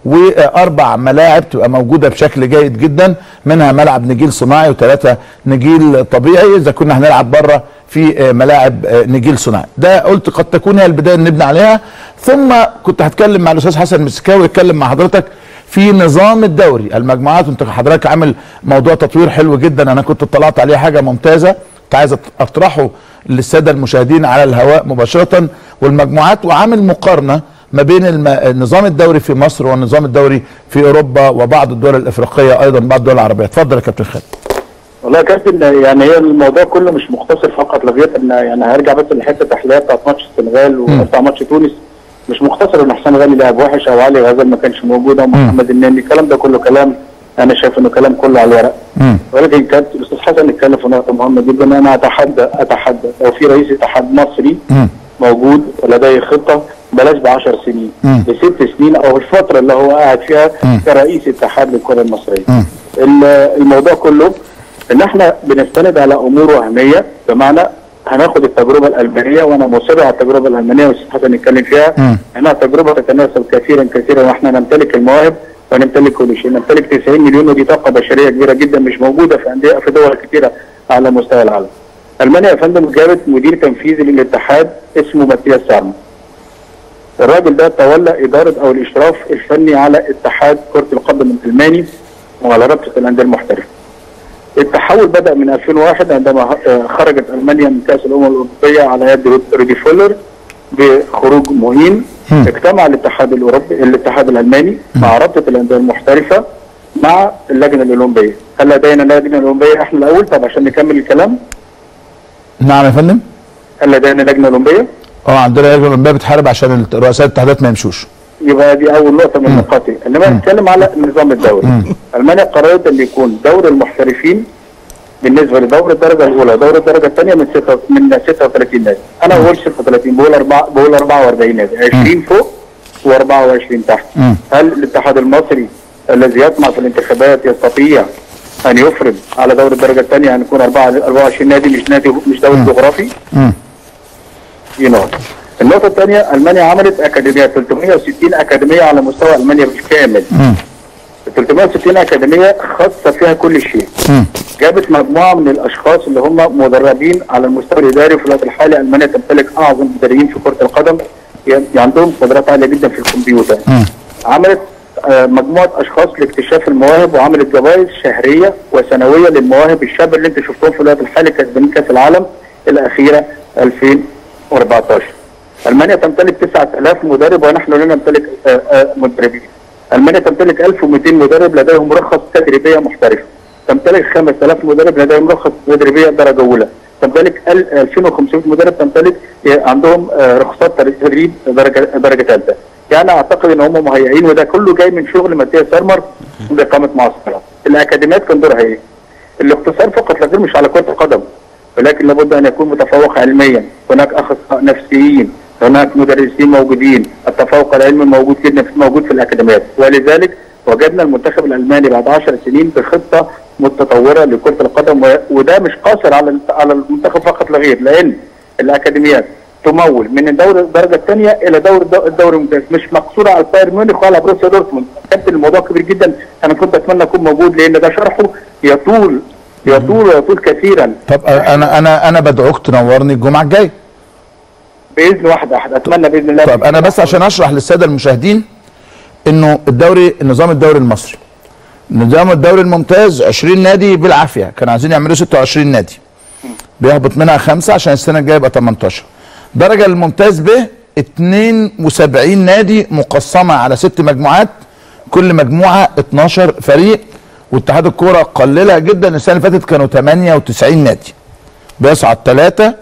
واربع ملاعب تبقى موجوده بشكل جيد جدا منها ملعب نجيل صناعي وثلاثه نجيل طبيعي اذا كنا هنلعب بره في آه، ملاعب آه، نجيل صناعي ده قلت قد تكون هي البدايه اللي نبني عليها ثم كنت هتكلم مع الاستاذ حسن مسكاوي يتكلم مع حضرتك في نظام الدوري المجموعات وانت حضرتك عامل موضوع تطوير حلو جدا انا كنت اطلعت عليه حاجه ممتازه كنت عايز أط- اطرحه للساده المشاهدين على الهواء مباشره والمجموعات وعامل مقارنه ما بين الم... النظام الدوري في مصر والنظام الدوري في اوروبا وبعض الدول الافريقيه ايضا بعض الدول العربيه اتفضل يا كابتن خالد والله يا كابتن يعني هي الموضوع كله مش مقتصر فقط لغايه ان يعني هرجع بس لحته التحليل بتاعت ماتش السنغال وبتاع ماتش تونس مش مقتصر ان حسام غالي لعب وحش او علي غزال ما كانش موجود او محمد النني الكلام ده كله كلام انا شايف انه كلام كله على الورق مم. ولكن كانت الاستاذ حسن اتكلم في نقطه مهمه جدا انا اتحدى اتحدى لو في رئيس اتحاد مصري مم. موجود ولديه خطه بلاش ب 10 سنين مم. بست سنين او الفتره اللي هو قاعد فيها كرئيس اتحاد للكره المصريه. مم. ال- الموضوع كله ان احنا بنستند على امور وهميه بمعنى هناخد التجربه الالمانيه وانا مصر على التجربه الالمانيه والاستاذ حسن يتكلم فيها مم. انها تجربه تتناسب كثيرا كثيرا واحنا نمتلك المواهب ونمتلك كل شيء نمتلك 90 مليون ودي طاقه بشريه كبيره جدا مش موجوده في انديه في دول كثيره على مستوى العالم. المانيا يا فندم جابت مدير تنفيذي للاتحاد اسمه ماتياس سارما. الراجل ده تولى اداره او الاشراف الفني على اتحاد كره القدم الالماني وعلى رابطه الانديه المحترفه. التحول بدا من 2001 عندما آه، خرجت المانيا من كاس الامم الاوروبيه على يد رود- رودي فولر بخروج مهين اجتمع الاتحاد الاوروبي الاتحاد الالماني مع رابطه الانديه المحترفه مع اللجنه الاولمبيه هل لدينا لجنه اولمبيه احنا الاول طب عشان نكمل الكلام نعم يا فندم هل لدينا لجنه اولمبيه اه عندنا لجنه اولمبيه بتحارب عشان رؤساء الاتحادات ما يمشوش يبقى دي اول نقطه من نقاطي انما نتكلم على النظام الدوري المانيا قررت ان يكون دور المحترفين بالنسبه لدور الدرجه الاولى ودور الدرجه الثانيه من 6 من 36 نادي انا ما بقولش 36 بقول 4 بقول 44 نادي 20 فوق و24 تحت مم. هل الاتحاد المصري الذي يطمع في الانتخابات يستطيع ان يفرض على دور الدرجه الثانيه ان يكون 4 24 نادي مش نادي مش دوري جغرافي مم. دي نقطة. النقطة الثانية ألمانيا عملت أكاديميات 360 أكاديمية على مستوى ألمانيا بالكامل. مم. 360 أكاديمية خاصة فيها كل شيء. مم. جابت مجموعة من الأشخاص اللي هم مدربين على المستوى الإداري في الوقت الحالي ألمانيا تمتلك أعظم مدربين في كرة القدم يعني عندهم قدرات عالية جدا في الكمبيوتر. مم. عملت آه، مجموعة أشخاص لاكتشاف المواهب وعملت جوائز شهرية وسنوية للمواهب الشابة اللي أنت شفتهم في الوقت الحالي كسبانين كأس العالم الأخيرة 2014. ألمانيا تمتلك 9000 مدرب ونحن لا نمتلك آه، آه، مدربين. ألمانيا تمتلك 1200 مدرب لديهم رخص تدريبية محترفة. تمتلك 5000 مدرب لديهم رخص تدريبية درجة أولى. تمتلك ال- 2500 مدرب تمتلك عندهم آه، رخصات تدريب درجة درجة ثالثة. يعني اعتقد ان هم مهيئين وده كله جاي من شغل ماتياس سارمر باقامه معسكرات. الاكاديميات كان دورها ايه؟ الاقتصار فقط لا غير مش على كره القدم ولكن لابد ان يكون متفوق علميا، هناك اخصائيين نفسيين، هناك مدرسين موجودين، التفوق العلمي موجود جدا موجود في الاكاديميات، ولذلك وجدنا المنتخب الالماني بعد 10 سنين بخطه متطوره لكره القدم و- وده مش قاصر على على المنتخب فقط لا غير لان الاكاديميات تمول من الدوري الدرجه الثانيه الى دور الدو- الدوري الممتاز مش مقصوره على بايرن ميونخ ولا بروسيا دورتموند كابتن الموضوع كبير جدا انا كنت اتمنى اكون موجود لان ده شرحه يطول يطول ويطول كثيرا طب آه، انا انا انا بدعوك تنورني الجمعه الجايه باذن واحد احد اتمنى باذن الله طب انا بس عشان اشرح للساده المشاهدين انه الدوري النظام الدوري المصري نظام الدوري الممتاز 20 نادي بالعافيه كانوا عايزين يعملوا 26 نادي بيهبط منها خمسه عشان السنه الجايه يبقى 18 درجه الممتاز ب 72 نادي مقسمه على ست مجموعات كل مجموعه 12 فريق واتحاد الكوره قللها جدا السنه اللي فاتت كانوا 98 نادي بيصعد ثلاثه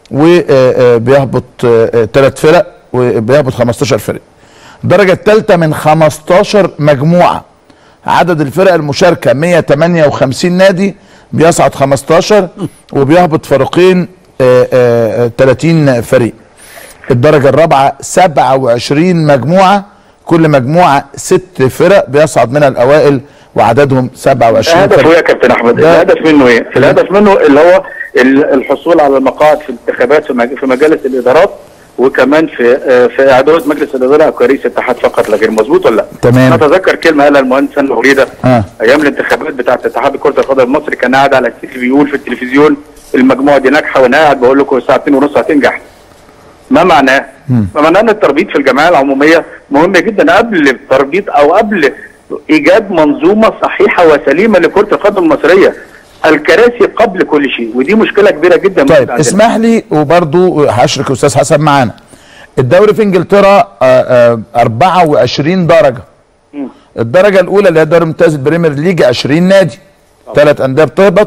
وبيهبط ثلاث فرق وبيهبط 15 فريق الدرجه الثالثه من 15 مجموعه عدد الفرق المشاركه 158 نادي بيصعد 15 وبيهبط فريقين آه، آه، 30 فريق الدرجه الرابعه 27 مجموعه كل مجموعه ست فرق بيصعد منها الاوائل وعددهم 27 الهدف هو فريق يا كابتن احمد ده- الهدف منه ايه؟ الهدف منه اللي هو ال- الحصول على المقاعد في الانتخابات في مج- في مجالس الادارات وكمان في آه، في اعداد مجلس الاداره او كرئيس اتحاد فقط لا غير مظبوط ولا لا؟ تمام. انا اتذكر كلمه قالها المهندس هاني هريده آه. ايام الانتخابات بتاعه اتحاد كره القدم المصري كان قاعد على السيتي بيقول في التلفزيون المجموعه دي ناجحه وانا قاعد بقول لكم ساعتين ونص هتنجح ما معناه؟ ما معناه ان التربيط في الجمعيه العموميه مهم جدا قبل التربيط او قبل ايجاد منظومه صحيحه وسليمه لكره القدم المصريه. الكراسي قبل كل شيء ودي مشكله كبيره جدا طيب عندنا. اسمح لي وبرضو هشرك استاذ حسن معانا الدوري في انجلترا آه، آه، 24 درجه الدرجه الاولى اللي هي الدوري الممتاز البريمير ليج 20 نادي ثلاث انديه بتهبط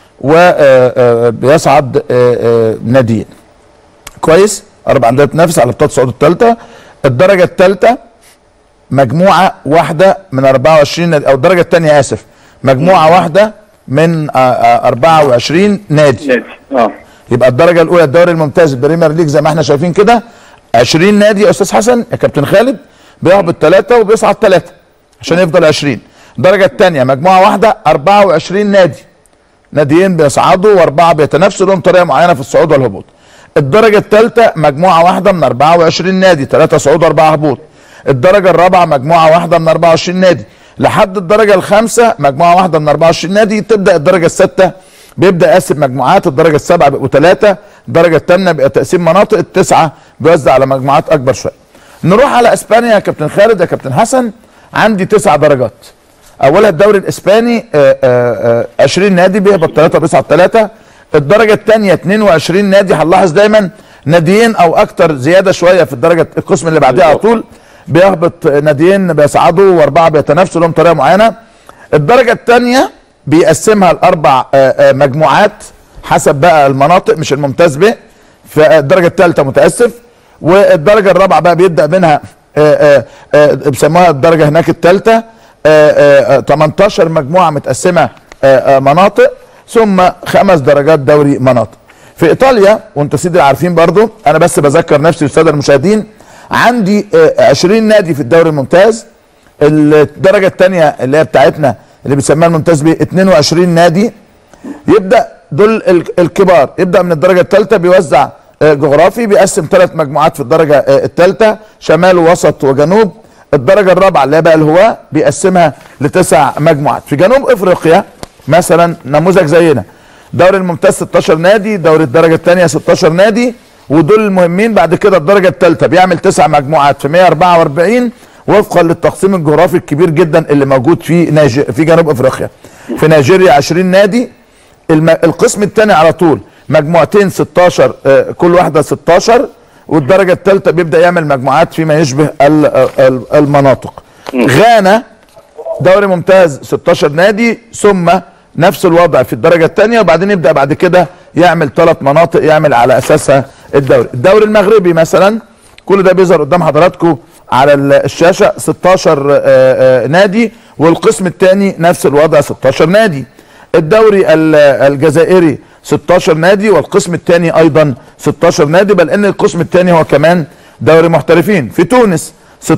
وبيصعد ناديين كويس اربع انديه بتنافس على بطاقه الصعود الثالثه الدرجه الثالثه مجموعه واحده من 24 نادي او الدرجه الثانيه اسف مجموعه واحده من آه، آه، 24 نادي نادي اه يبقى الدرجه الاولى الدوري الممتاز البريمير ليج زي ما احنا شايفين كده 20 نادي يا استاذ حسن يا كابتن خالد بيهبط ثلاثه وبيصعد ثلاثه عشان يفضل 20 الدرجه الثانيه مجموعه واحده 24 نادي ناديين بيصعدوا واربعه بيتنافسوا لهم طريقه معينه في الصعود والهبوط الدرجه الثالثه مجموعه واحده من 24 نادي ثلاثه صعود واربعه هبوط الدرجه الرابعه مجموعه واحده من 24 نادي لحد الدرجه الخامسه مجموعه واحده من 24 نادي تبدا الدرجه السادسه بيبدا يقسم مجموعات الدرجه السابعه بيبقوا ثلاثه الدرجه الثامنه بيبقى تقسيم مناطق التسعه بيوزع على مجموعات اكبر شويه نروح على اسبانيا يا كابتن خالد يا كابتن حسن عندي تسع درجات اولها الدوري الاسباني آه، آه، آه، 20 نادي بيهبط ثلاثه بيصعد ثلاثه الدرجه الثانيه 22 نادي هنلاحظ دايما ناديين او اكتر زياده شويه في الدرجه القسم اللي بعديها على طول بيهبط ناديين بيصعدوا واربعه بيتنافسوا لهم طريقه معينه الدرجه الثانيه بيقسمها لاربع آه، آه، مجموعات حسب بقى المناطق مش الممتاز به فالدرجه الثالثه متاسف والدرجه الرابعه بقى بيبدا منها آه، آه، آه، بيسموها الدرجه هناك الثالثه 18 مجموعه متقسمه آه، آه، مناطق ثم خمس درجات دوري مناطق في ايطاليا وانت سيدي عارفين برضو انا بس بذكر نفسي والساده المشاهدين عندي آه، 20 نادي في الدوري الممتاز الدرجه الثانيه اللي هي بتاعتنا اللي بنسميها الممتاز ب 22 نادي يبدا دول ال- الكبار يبدا من الدرجه الثالثه بيوزع آه، جغرافي بيقسم ثلاث مجموعات في الدرجه آه، الثالثه شمال ووسط وجنوب الدرجه الرابعه اللي هي بقى الهواه بيقسمها لتسع مجموعات في جنوب افريقيا مثلا نموذج زينا دوري الممتاز 16 نادي دوري الدرجه الثانيه 16 نادي ودول المهمين بعد كده الدرجه الثالثه بيعمل تسع مجموعات في 144 وفقا للتقسيم الجغرافي الكبير جدا اللي موجود في نيج... في جنوب افريقيا في نيجيريا 20 نادي الم... القسم الثاني على طول مجموعتين 16 آه، كل واحده 16 والدرجه الثالثه بيبدا يعمل مجموعات فيما يشبه ال... ال- المناطق غانا دوري ممتاز 16 نادي ثم نفس الوضع في الدرجه الثانيه وبعدين يبدا بعد كده يعمل ثلاث مناطق يعمل على اساسها الدوري الدوري المغربي مثلا كل ده بيظهر قدام حضراتكم على ال- الشاشه 16 آه، آه، نادي والقسم الثاني نفس الوضع 16 نادي الدوري ال- الجزائري 16 نادي والقسم الثاني ايضا 16 نادي بل ان القسم الثاني هو كمان دوري محترفين في تونس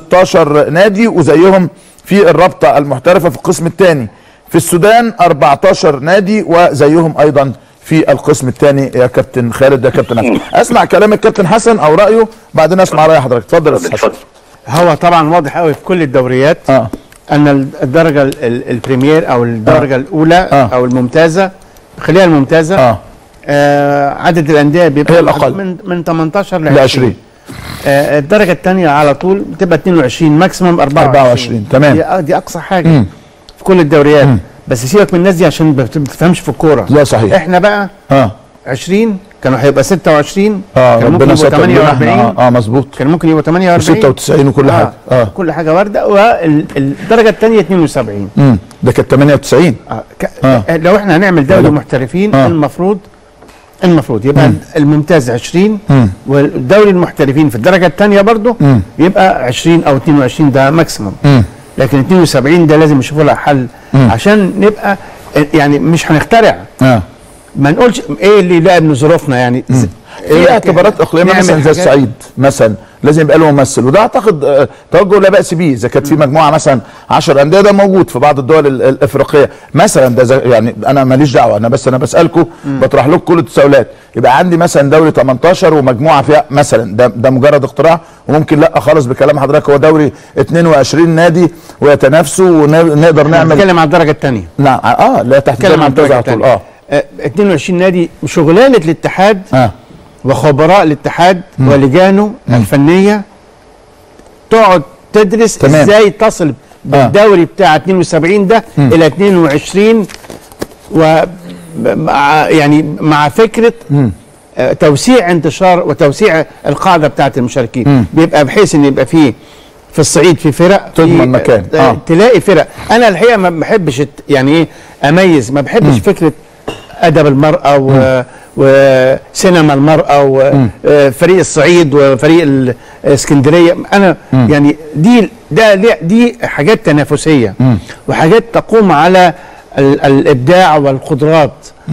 16 نادي وزيهم في الرابطه المحترفه في القسم الثاني في السودان 14 نادي وزيهم ايضا في القسم الثاني يا كابتن خالد يا كابتن حسن اسمع كلام الكابتن حسن او رايه بعدين اسمع راي حضرتك اتفضل يا استاذ حسن اتفضل هو طبعا واضح قوي في كل الدوريات اه ان ال- الدرجه ال- ال- البريمير او الدرجه الاولى آه. او الممتازه خليها الممتازه اه آه عدد الانديه بيبقى هي الأقل. من من 18 ل ل 20 20 آه الدرجه الثانيه على طول بتبقى 22 ماكسيمم 24 24 تمام. دي, آه، دي اقصى حاجه في كل الدوريات بس سيبك من الناس دي عشان ما بت- بتفهمش في الكوره لا صحيح. احنا بقى اه 20 كانوا هيبقى 26 اه كان ممكن ربنا يبقوا ستر لنا احنا 48 اه, آه مظبوط كان ممكن يبقوا 48 و96 وكل حاجه اه كل حاجه وارده والدرجه الثانيه 72 امم ده كانت 98 آه. ك... آه. آه. لو احنا هنعمل دوري آه. محترفين آه. آه. المفروض المفروض يبقى الممتاز 20 مم. والدوري المحترفين في الدرجه الثانيه برضه مم. يبقى 20 او 22 ده ماكسيموم مم. لكن 72 ده لازم يشوفوا لها حل مم. عشان نبقى يعني مش هنخترع اه ما نقولش ايه اللي يلاقي من ظروفنا يعني ز- في اعتبارات اقليميه نعمل مثلا زي حاجات- الصعيد مثلا لازم يبقى له ممثل وده اعتقد آه، توجه لا باس به اذا كانت في مجموعه مثلا 10 انديه ده موجود في بعض الدول ال- الافريقيه مثلا ده زي- يعني انا ماليش دعوه انا بس انا بسالكم بطرح لكم كل التساؤلات يبقى عندي مثلا دوري 18 ومجموعه فيها مثلا ده ده مجرد اقتراح وممكن لا خالص بكلام حضرتك هو دوري 22 نادي ويتنافسوا ونقدر نعمل نتكلم على الدرجه الثانيه نعم اه لا تحت نتكلم عن الممتاز الدرجه على طول الثانيه اه 22 نادي شغلانه الاتحاد اه وخبراء الاتحاد ولجانه الفنيه تقعد تدرس تمام. ازاي تصل بالدوري بتاع 72 ده الى 22 و مع يعني مع فكره آه، توسيع انتشار وتوسيع القاعده بتاعت المشاركين بيبقى بحيث ان يبقى فيه في الصعيد في فرق تضمن في مكان. آه. آه. تلاقي فرق انا الحقيقه ما بحبش الت- يعني ايه اميز ما بحبش فكره ادب المراه و وسينما المراه وفريق الصعيد وفريق الاسكندريه انا يعني دي ده ده- دي حاجات تنافسيه وحاجات تقوم على ال- الابداع والقدرات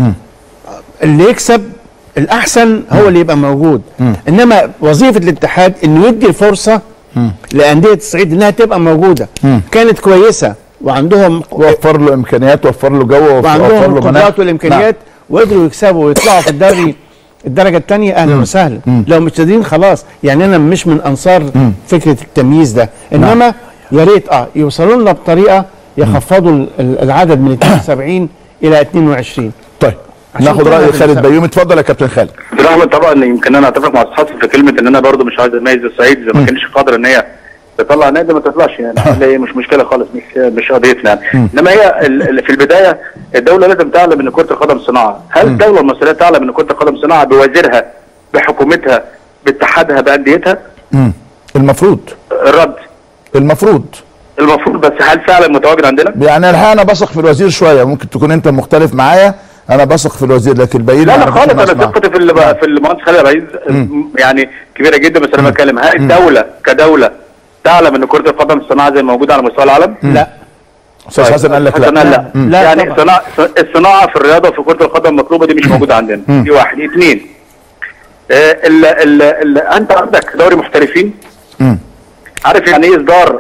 اللي يكسب الاحسن هو اللي يبقى موجود انما وظيفه الاتحاد انه يدي فرصه لانديه الصعيد انها تبقى موجوده كانت كويسه وعندهم وفر له امكانيات وفر له جو وفر وعندهم له مناخ. القدرات والامكانيات وقدروا يكسبوا ويطلعوا في الدوري الدرجه الثانيه اهلا وسهلا لو مش قادرين خلاص يعني انا مش من انصار فكره التمييز ده انما يا ريت اه يوصلوا لنا بطريقه يخفضوا ال- ال- العدد من 72 الى 22 طيب عشان ناخد كده راي أنا خالد بنسأل. بيومي اتفضل يا كابتن خالد برغم طبعا يمكن انا اتفق مع استاذ حسن في كلمه ان انا برضو مش عايز اميز الصعيد اذا ما كانش قادر ان هي تطلع نادي ما تطلعش يعني اللي هي مش مشكله خالص مش مش قضيتنا يعني انما هي ال- ال- في البدايه الدوله لازم تعلم ان كره القدم صناعه هل الدوله المصريه تعلم ان كره القدم صناعه بوزيرها بحكومتها باتحادها بانديتها مم. المفروض الرد المفروض المفروض بس هل فعلا متواجد عندنا؟ يعني الحقيقه انا بثق في الوزير شويه ممكن تكون انت مختلف معايا انا بثق في الوزير لكن الباقيين لا ما لا أعرفش خالص الناس انا معاهم. ثقتي في اللي في المهندس خالد عبد العزيز يعني كبيره جدا بس انا بتكلم هل الدوله كدوله تعلم ان كره القدم صناعه زي ما موجوده على مستوى العالم؟ لا استاذ حسن قال لك حسن لا قال لا, مم. لا يعني طبعا. صناعة الصناعه في الرياضه وفي كره القدم المطلوبه دي مش موجوده عندنا دي واحد اثنين آه ال ال ال انت عندك دوري محترفين مم. عارف يعني ايه اصدار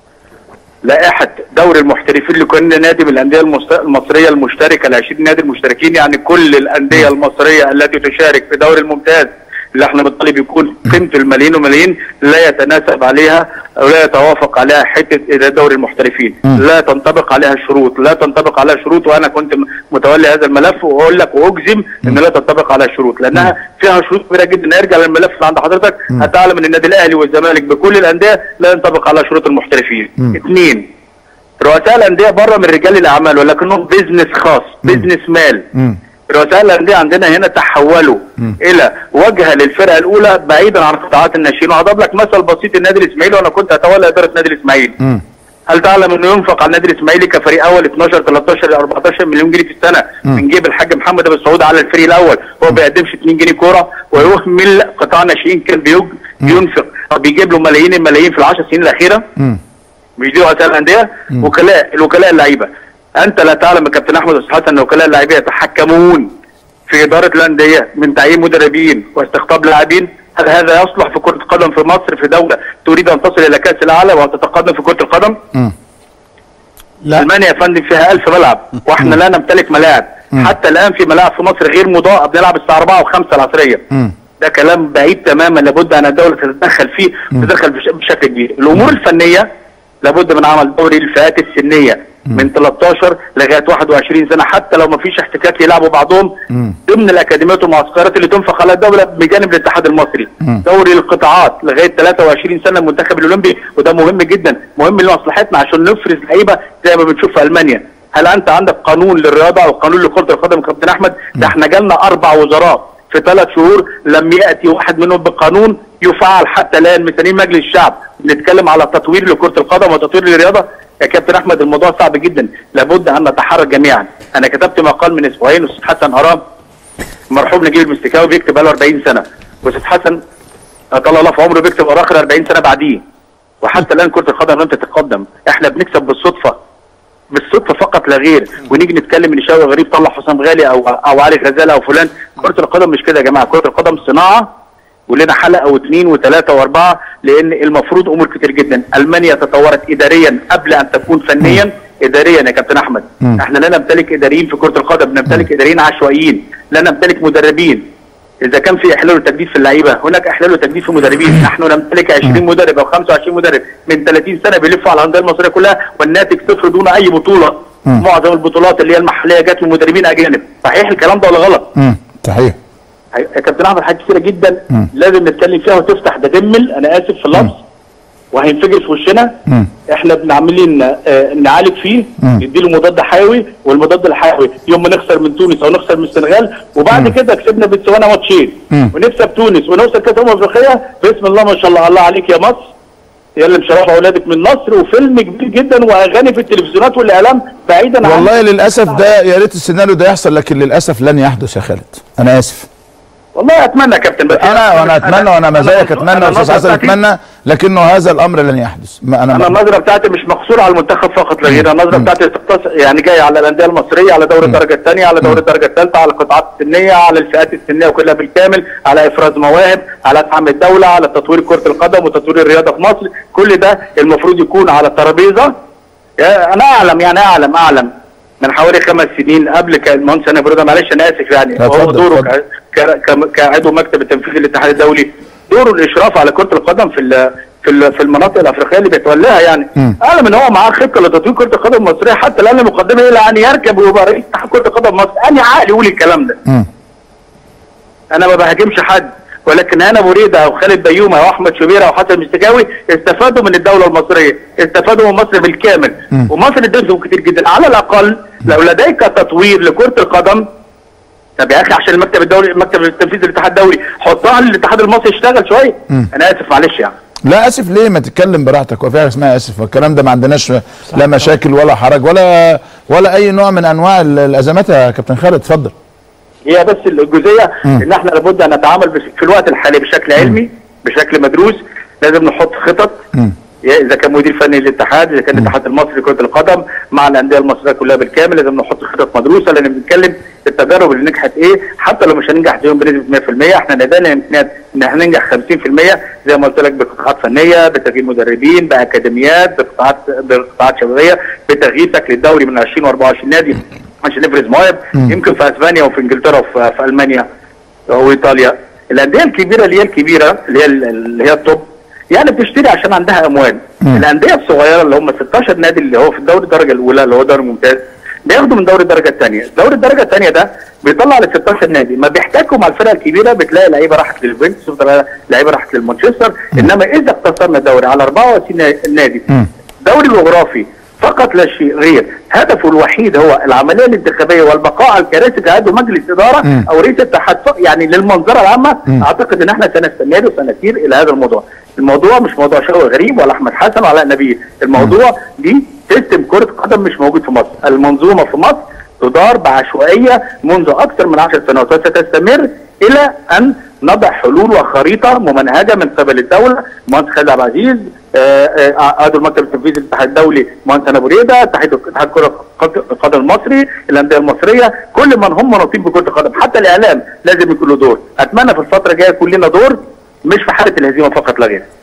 لائحه دوري المحترفين لكل نادي من الانديه المست- المصريه المشتركه ال 20 نادي المشتركين يعني كل الانديه المصريه التي تشارك في دوري الممتاز اللي احنا بنطالب يكون قيمته الملايين وملايين لا يتناسب عليها او لا يتوافق عليها حته إذا دوري المحترفين لا تنطبق عليها شروط لا تنطبق عليها شروط وانا كنت م- متولي هذا الملف واقول لك واجزم ان لا تنطبق عليها شروط لانها فيها شروط كبيره جدا ارجع للملف اللي عند حضرتك هتعلم ان النادي الاهلي والزمالك بكل الانديه لا ينطبق على شروط المحترفين اثنين رؤساء الانديه بره من رجال الاعمال ولكنهم بيزنس خاص بيزنس مال رؤساء الانديه عندنا هنا تحولوا الى وجهه للفرقه الاولى بعيدا عن قطاعات الناشئين وهضرب لك مثل بسيط النادي الاسماعيلي وانا كنت اتولى اداره النادي الاسماعيلي هل تعلم انه ينفق على النادي الاسماعيلي كفريق اول 12 13 14 مليون جنيه في السنه من جيب الحاج محمد ابو السعود على الفريق الاول هو ما بيقدمش 2 جنيه كوره ويهمل قطاع ناشئين كان بيج- بينفق بيجيب له ملايين الملايين في العشر سنين الاخيره مش دي رؤساء الانديه وكلاء الوكلاء اللعيبه انت لا تعلم يا كابتن احمد استاذ حسن ان وكلاء اللعيبه يتحكمون في اداره الانديه من تعيين مدربين واستقطاب لاعبين هل هذا يصلح في كره القدم في مصر في دوله تريد ان تصل الى كاس العالم وتتقدم في كره القدم؟ لا المانيا يا فندم فيها 1000 ملعب واحنا لا نمتلك ملاعب حتى الان في ملاعب في مصر غير مضاءه بنلعب الساعه 4 و5 العصريه ده كلام بعيد تماما لابد ان الدوله تتدخل فيه وتتدخل بش- بشكل كبير الامور الفنيه لابد من عمل دوري الفئات السنيه من 13 لغايه 21 سنه حتى لو ما فيش احتكاك يلعبوا بعضهم ضمن الاكاديميات والمعسكرات اللي تنفق على الدوله بجانب الاتحاد المصري دوري القطاعات لغايه 23 سنه المنتخب الاولمبي وده مهم جدا مهم لمصلحتنا عشان نفرز لعيبه زي ما بنشوف في المانيا هل انت عندك قانون للرياضه او قانون لكره القدم يا كابتن احمد ده احنا جالنا اربع وزراء في ثلاث شهور لم ياتي واحد منهم بقانون يفعل حتى الان ميزانين مجلس الشعب بنتكلم على تطوير لكره القدم وتطوير للرياضه يا كابتن احمد الموضوع صعب جدا لابد ان نتحرك جميعا انا كتبت مقال من اسبوعين استاذ حسن هرام مرحوم نجيب المستكاوي بيكتب بقاله 40 سنه واستاذ حسن طال الله في عمره بيكتب اخر 40 سنه بعديه وحتى الان كره القدم لم تتقدم احنا بنكسب بالصدفه بالصدفه فقط لا غير ونيجي نتكلم ان شوقي غريب طلع حسام غالي او او علي غزاله او فلان كره القدم مش كده يا جماعه كره القدم صناعه ولنا حلقه واثنين وثلاثه واربعه لان المفروض امور كتير جدا المانيا تطورت اداريا قبل ان تكون فنيا اداريا يا كابتن احمد احنا لا نمتلك اداريين في كره القدم نمتلك اداريين عشوائيين لا نمتلك مدربين اذا كان في احلال وتجديد في اللعيبه هناك احلال وتجديد في مدربين نحن نمتلك 20 مدرب او 25 مدرب من 30 سنه بيلفوا على الانديه المصريه كلها والناتج صفر دون اي بطوله معظم البطولات اللي هي المحليه جت من مدربين اجانب صحيح الكلام ده ولا غلط امم صحيح يا كابتن احمد حاجات كتيره جدا لازم نتكلم فيها وتفتح ده دمل انا اسف في اللفظ وهينفجر في وشنا احنا بنعملين آه، نعالج فيه نديله مضاد حيوي والمضاد الحيوي يوم ما نخسر من تونس او نخسر من السنغال وبعد كده كسبنا بتسوانا ماتشين ونكسب تونس ونوصل كاس امم افريقيا بسم الله ما شاء الله الله عليك يا مصر يا اللي مشرفه اولادك من مصر وفيلم كبير جدا واغاني في التلفزيونات والاعلام بعيدا عن والله للاسف ده يا ريت السيناريو ده يحصل لكن للاسف لن يحدث يا خالد انا اسف والله اتمنى يا كابتن بس انا وانا اتمنى وانا ما زيك اتمنى أنا واستاذ النظرة حسن بتاعتي- اتمنى لكنه هذا الامر لن يحدث ما انا انا النظره بتاعتي مش مقصوره على المنتخب فقط لا غير النظره بتاعتي تقتص- يعني جايه على الانديه المصريه على دوري الدرجه الثانيه على دوري الدرجه الثالثه على القطاعات السنيه على الفئات السنيه كلها بالكامل على افراز مواهب على دعم الدوله على تطوير كره القدم وتطوير الرياضه في مصر كل ده المفروض يكون على الترابيزه يا- انا اعلم يعني اعلم اعلم من حوالي خمس سنين قبل كان المهندس انا برده معلش انا اسف يعني لا، هو اتفضل، دوره اتفضل. ك- ك- ك- كعضو مكتب التنفيذي للاتحاد الدولي دوره الاشراف على كره القدم في ال- في ال- في المناطق الافريقيه اللي بيتولاها يعني اعلم ان هو معاه خطه لتطوير كره القدم المصريه حتى الان مقدمه الى ان يركب ويبقى رئيس اتحاد كره القدم مصر اني عقل يقول الكلام ده مم. انا ما بهاجمش حد ولكن انا بريده او خالد بيومه او احمد شبيره او حسن مستكاوي استفادوا من الدوله المصريه استفادوا من مصر بالكامل ومصر ادتهم كتير جدا على الاقل لو لديك تطوير لكره القدم طب يا اخي عشان المكتب الدولي المكتب التنفيذي للاتحاد الدولي حطها للاتحاد المصري يشتغل شويه انا اسف معلش يعني لا اسف ليه ما تتكلم براحتك وفي حاجه اسمها اسف والكلام ده ما عندناش لا مشاكل ولا حرج ولا ولا اي نوع من انواع ال- الازمات يا كابتن خالد اتفضل هي بس الجزئيه ان احنا لابد ان نتعامل بس- في الوقت الحالي بشكل علمي بشكل مدروس لازم نحط خطط يا اذا كان مدير فني للاتحاد اذا كان الاتحاد المصري لكره القدم مع الانديه المصريه كلها بالكامل لازم نحط خطط مدروسه لان بنتكلم التجارب اللي نجحت ايه حتى لو مش هننجح فيهم بنسبه 100% احنا لدينا امكانيات ان احنا ننجح 50% زي ما قلت لك بقطاعات فنيه بتغيير مدربين باكاديميات بقطاعات بقطاعات شبابيه بتغيير شكل الدوري من 20 و24 نادي عشان نفرز مواهب يمكن في اسبانيا وفي انجلترا وفي في المانيا وايطاليا الانديه الكبيره اللي هي الكبيره اللي هي اللي هي التوب يعني بتشتري عشان عندها اموال الانديه الصغيره اللي هم 16 نادي اللي هو في الدوري الدرجه الاولى اللي هو دوري ممتاز بياخدوا من دوري الدرجه الثانيه دوري الدرجه الثانيه ده بيطلع ل 16 نادي ما بيحتكوا مع الفرق الكبيره بتلاقي لعيبه راحت لليوفنتوس وتلاقي لعيبه راحت للمانشستر انما اذا اقتصرنا الدوري على 24 نادي دوري الجغرافي فقط لا شيء غير هدفه الوحيد هو العمليه الانتخابيه والبقاء على الكراسي كعضو مجلس اداره او رئيس اتحاد ف- يعني للمنظره العامه اعتقد ان احنا سنستمر وسنسير الى هذا الموضوع الموضوع مش موضوع شوقي غريب ولا احمد حسن ولا علاء نبيل الموضوع دي سيستم كره قدم مش موجود في مصر المنظومه في مصر تدار بعشوائيه منذ اكثر من 10 سنوات وستستمر الى ان نضع حلول وخريطه ممنهجه من قبل الدوله مهندس خالد عبد العزيز آه، آه، عضو المكتب التنفيذي للاتحاد الدولي مهندس انا بريده اتحاد اتحاد كره القدم المصري الانديه المصريه كل من هم منوطين بكره القدم حتى الاعلام لازم يكون له دور اتمنى في الفتره الجايه يكون لنا دور مش في حاله الهزيمه فقط لا غير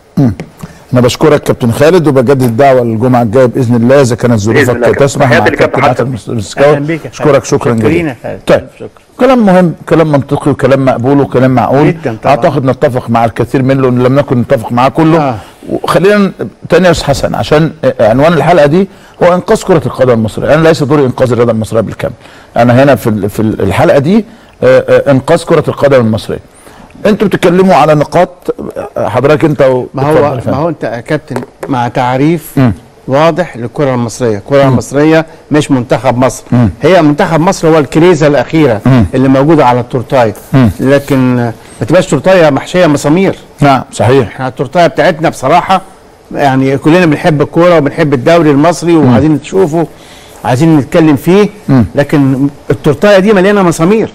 انا بشكرك كابتن خالد وبجدد الدعوه الجمعه الجايه باذن الله اذا كانت بإذن الله ظروفك كابتن. تسمح مع تحياتي لكابتن كابتن حسن. حسن مسكاوي أهلاً بيك يا اشكرك خالد. شكرا شكرين جزيلا يا خالد. طيب ألف شكر. كلام مهم كلام منطقي وكلام مقبول وكلام معقول جداً طبعاً. اعتقد نتفق مع الكثير منه ان لم نكن نتفق معاه كله آه. وخلينا تاني يا استاذ حسن عشان عنوان الحلقه دي هو انقاذ كره القدم المصريه انا ليس دوري انقاذ الرياضه المصريه بالكامل انا هنا في ال- في الحلقه دي آه، آه، انقاذ كره القدم المصريه انتوا بتتكلموا على نقاط آه، حضرتك انت و- ما اتفضل هو يا فندم. ما هو انت يا كابتن مع تعريف مم. واضح للكره المصريه، الكره المصريه مش منتخب مصر، هي منتخب مصر هو الكريزه الاخيره اللي موجوده على التورتايه، لكن ما تبقاش تورتايه محشيه مسامير، نعم صحيح احنا التورتايه بتاعتنا بصراحه يعني كلنا بنحب الكوره وبنحب الدوري المصري وعايزين نشوفه عايزين نتكلم فيه لكن التورتايه دي مليانه مسامير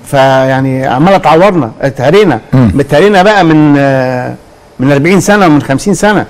فيعني عماله تعورنا اتهرينا متهرينا بقى من آه، من 40 سنه ومن 50 سنه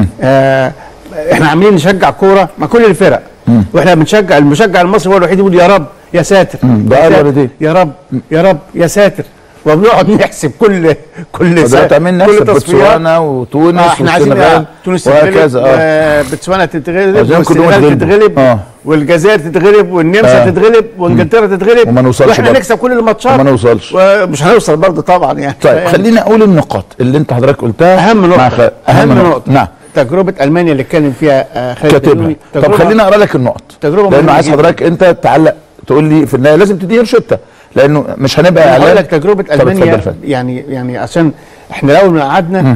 آه احنا عاملين نشجع كوره مع كل الفرق واحنا بنشجع المشجع المصري هو الوحيد يقول يا رب يا ساتر ده يا قال ساتر، والديه. يا رب يا رب يا ساتر وبنقعد نحسب كل كل دلوقتي عمالين كل نحسب تصفيات. بوتسوانا وتونس آه احنا عايزين والسنغال آه، تونس تتغلب وهكذا اه وبتسوانا تتغلب عايزين كلهم والسنغال يتغلبوا. تتغلب آه. والجزائر تتغلب والنمسا آه. تتغلب وانجلترا تتغلب وما نوصلش واحنا برضه. نكسب كل الماتشات وما نوصلش. ومش هنوصل برضه طبعا يعني طيب يعني خليني اقول النقاط اللي انت حضرتك قلتها اهم مع نقطه خ... اهم نقطه نعم تجربه المانيا اللي اتكلم فيها آه، خالد كاتبها بيومي. طب تجربة- خليني اقرا لك النقط تجربة لانه مهمة عايز جداً. حضرتك انت تعلق تقول لي في النهايه لازم تديني روشته لانه مش هنبقى انا اعلان هقول لك تجربه طب اتفضل يا المانيا فندم. يعني يعني عشان احنا لو ما قعدنا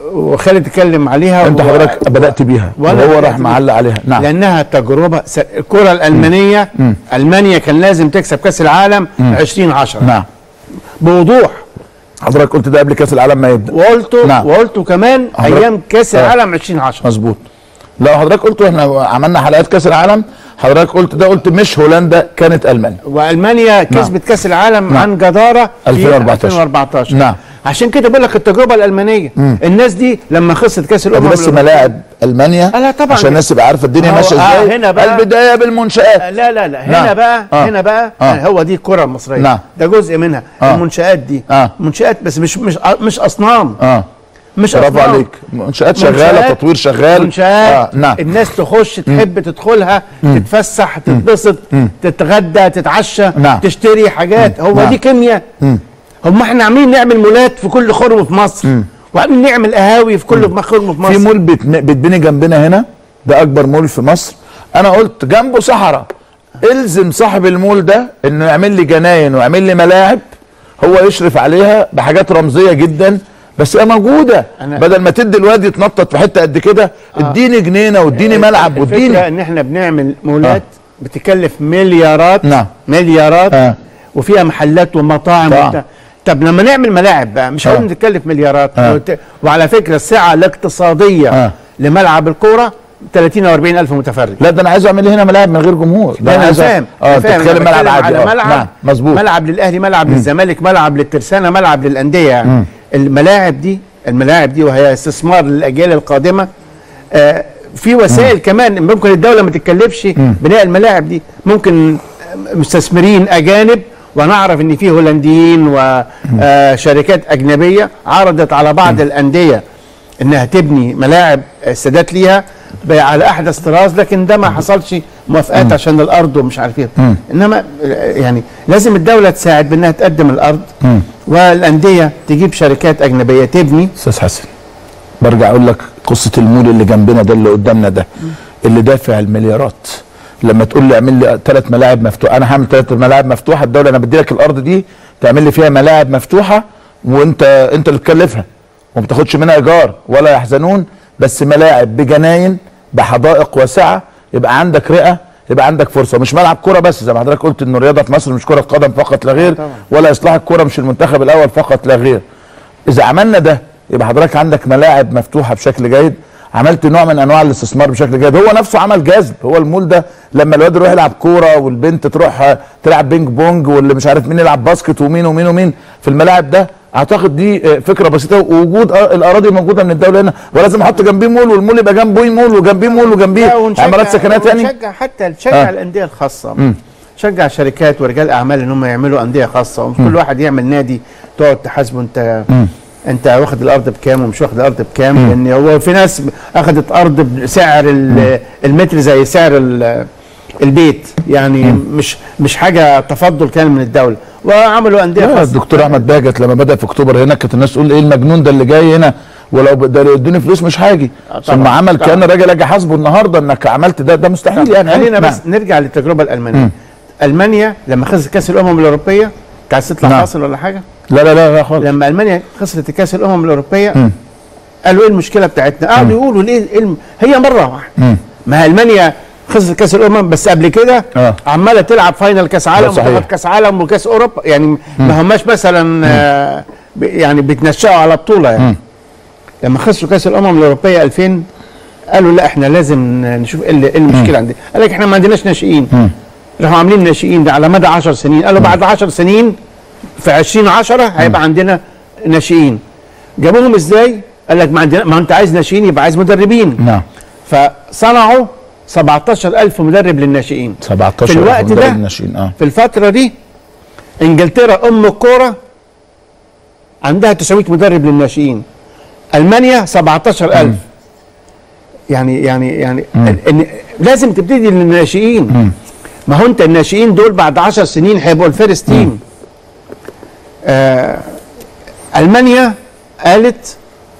وخالد اتكلم عليها انت و- حضرتك بدات بيها وأنا وهو بدأت راح بيها. معلق عليها نعم لانها تجربه س- الكره الالمانيه المانيا كان لازم تكسب كاس العالم 2010 نعم بوضوح حضرتك قلت ده قبل كاس العالم ما يبدا وقلته نعم. وقلته كمان حضرتك- ايام كاس آه. العالم 2010 مظبوط لو حضرتك قلت احنا عملنا حلقات كاس العالم حضرتك قلت ده قلت مش هولندا كانت المانيا والمانيا كسبت كاس العالم نعم. عن جداره في 2014. 2014 نعم. عشان كده بقول لك التجربه الالمانيه الناس دي لما خسرت كاس دي الامم بس الأوروبية- ملاعب المانيا آه لا طبعاً. عشان الناس تبقى عارفه الدنيا هو- ماشيه آه، ازاي هنا بقى- البدايه بالمنشات لا لا لا هنا نعم. بقى آه. هنا بقى آه. هو دي الكره المصريه نعم. ده جزء منها آه. المنشآت دي آه. منشآت بس مش مش مش اصنام اه مش برافو أصنام. عليك منشات شغاله منشآت- تطوير شغال منشآت آه. نعم الناس تخش تحب تدخلها تتفسح تتبسط تتغدى تتعشى نعم. تشتري حاجات هو نعم. دي كيمياء هم احنا عاملين نعمل مولات في كل خرم في مصر وعاملين نعمل قهاوي في كل خرم في مصر في مول بيتن- بيتبني جنبنا هنا ده اكبر مول في مصر انا قلت جنبه صحراء الزم صاحب المول ده انه يعمل لي جناين ويعمل لي ملاعب هو يشرف عليها بحاجات رمزيه جدا بس هي موجوده أنا- بدل ما تدي الواد يتنطط في حته قد كده اديني جنينه واديني ملعب الفكره واديني ان احنا بنعمل مولات بتكلف مليارات نعم. مليارات آه. وفيها محلات ومطاعم طبعا. وبتاع طب لما نعمل ملاعب بقى مش آه. هقول نتكلف مليارات آه. وت- وعلى فكره السعه الاقتصاديه آه. لملعب الكوره 30 او 40 الف متفرج لا ده انا عايز اعمل هنا ملاعب من غير جمهور ده ده انا عايز أ- فاهم اه أنا انت فاهم. تتكلم أنا ملعب بتكلم عادي على آه. ملعب نعم مظبوط ملعب للاهلي ملعب للزمالك ملعب للترسانه ملعب للانديه يعني الملاعب دي الملاعب دي وهي استثمار للاجيال القادمه آه في وسائل كمان ممكن الدوله ما تتكلفش بناء الملاعب دي ممكن مستثمرين اجانب ونعرف ان في هولنديين وشركات اجنبيه عرضت على بعض الانديه انها تبني ملاعب استادات ليها ب- على احدث طراز لكن ده ما حصلش موافقات عشان الارض ومش عارف ايه انما آه، يعني لازم الدوله تساعد بانها تقدم الارض والانديه تجيب شركات اجنبيه تبني استاذ حسن برجع اقول لك قصه المول اللي جنبنا ده اللي قدامنا ده اللي دافع المليارات لما تقول لي اعمل لي ثلاث ملاعب مفتوحه انا هعمل ثلاث ملاعب مفتوحه الدوله انا بدي لك الارض دي تعمل لي فيها ملاعب مفتوحه وانت انت اللي تكلفها وما بتاخدش منها ايجار ولا يحزنون بس ملاعب بجناين بحدائق واسعه يبقى عندك رئه يبقى عندك فرصه مش ملعب كوره بس زي ما حضرتك قلت ان الرياضه في مصر مش كره قدم فقط لا غير طبعا. ولا اصلاح الكوره مش المنتخب الاول فقط لا غير اذا عملنا ده يبقى حضرتك عندك ملاعب مفتوحه بشكل جيد عملت نوع من انواع الاستثمار بشكل جيد هو نفسه عمل جذب هو المول ده لما الواد يروح يلعب كوره والبنت تروح آه، تلعب بينج بونج واللي مش عارف مين يلعب باسكت ومين ومين ومين في الملاعب ده اعتقد دي آه، فكره بسيطه ووجود آه، الاراضي موجوده من الدوله هنا ولازم احط جنبيه مول والمول يبقى جنبه مول وجنبيه مول لا، وجنبيه ونشجع- عمارات سكنات يعني ونشجع حتى نشجع آه. الانديه الخاصه نشجع شركات ورجال اعمال ان هم يعملوا انديه خاصه ومش كل واحد يعمل نادي تقعد تحاسبه انت انت واخد الارض بكام ومش واخد الارض بكام لان هو في ناس اخذت ارض بسعر ال- المتر زي سعر ال- البيت يعني مش مش حاجه تفضل كان من الدوله وعملوا انديه لا خاصه الدكتور احمد باجت لما بدا في اكتوبر هنا كانت الناس تقول ايه المجنون ده اللي جاي هنا ولو بدأوا يدوني فلوس مش هاجي طبعاً، ثم عمل طبعاً. كان راجل اجي حاسبه النهارده انك عملت ده ده مستحيل يعني خلينا نعم. بس نرجع للتجربه الالمانيه المانيا لما خسرت كاس الامم الاوروبيه انت عايز تطلع نعم. فاصل ولا حاجه لا لا لا لا خالص لما المانيا خسرت كاس الامم الاوروبيه قالوا ايه المشكله بتاعتنا قعدوا يقولوا ليه إيه الم... هي مره واحده ما هي المانيا خسرت كاس الامم بس قبل كده آه. عماله تلعب فاينل كاس عالم صحيح. وتاخد كاس عالم وكاس اوروبا يعني ما هماش مثلا آه ب- يعني بيتنشأوا على بطوله يعني لما خسروا كاس الامم الاوروبيه 2000 قالوا لا احنا لازم نشوف ايه اللي- إيه المشكله عندنا قال لك احنا ما عندناش ناشئين راحوا عاملين ناشئين ده على مدى 10 سنين قالوا بعد 10 سنين في 2010 هيبقى عندنا ناشئين جابوهم ازاي قال لك ما عندنا ما انت عايز ناشئين يبقى عايز مدربين نعم فصنعوا 17000 مدرب للناشئين 17 في الوقت مدرب ده الناشئين اه في الفترة دي انجلترا ام الكورة عندها 900 مدرب للناشئين المانيا 17000 يعني يعني يعني ال- إن لازم تبتدي للناشئين ما هو انت الناشئين دول بعد 10 سنين هيبقوا الفيرست تيم آه المانيا قالت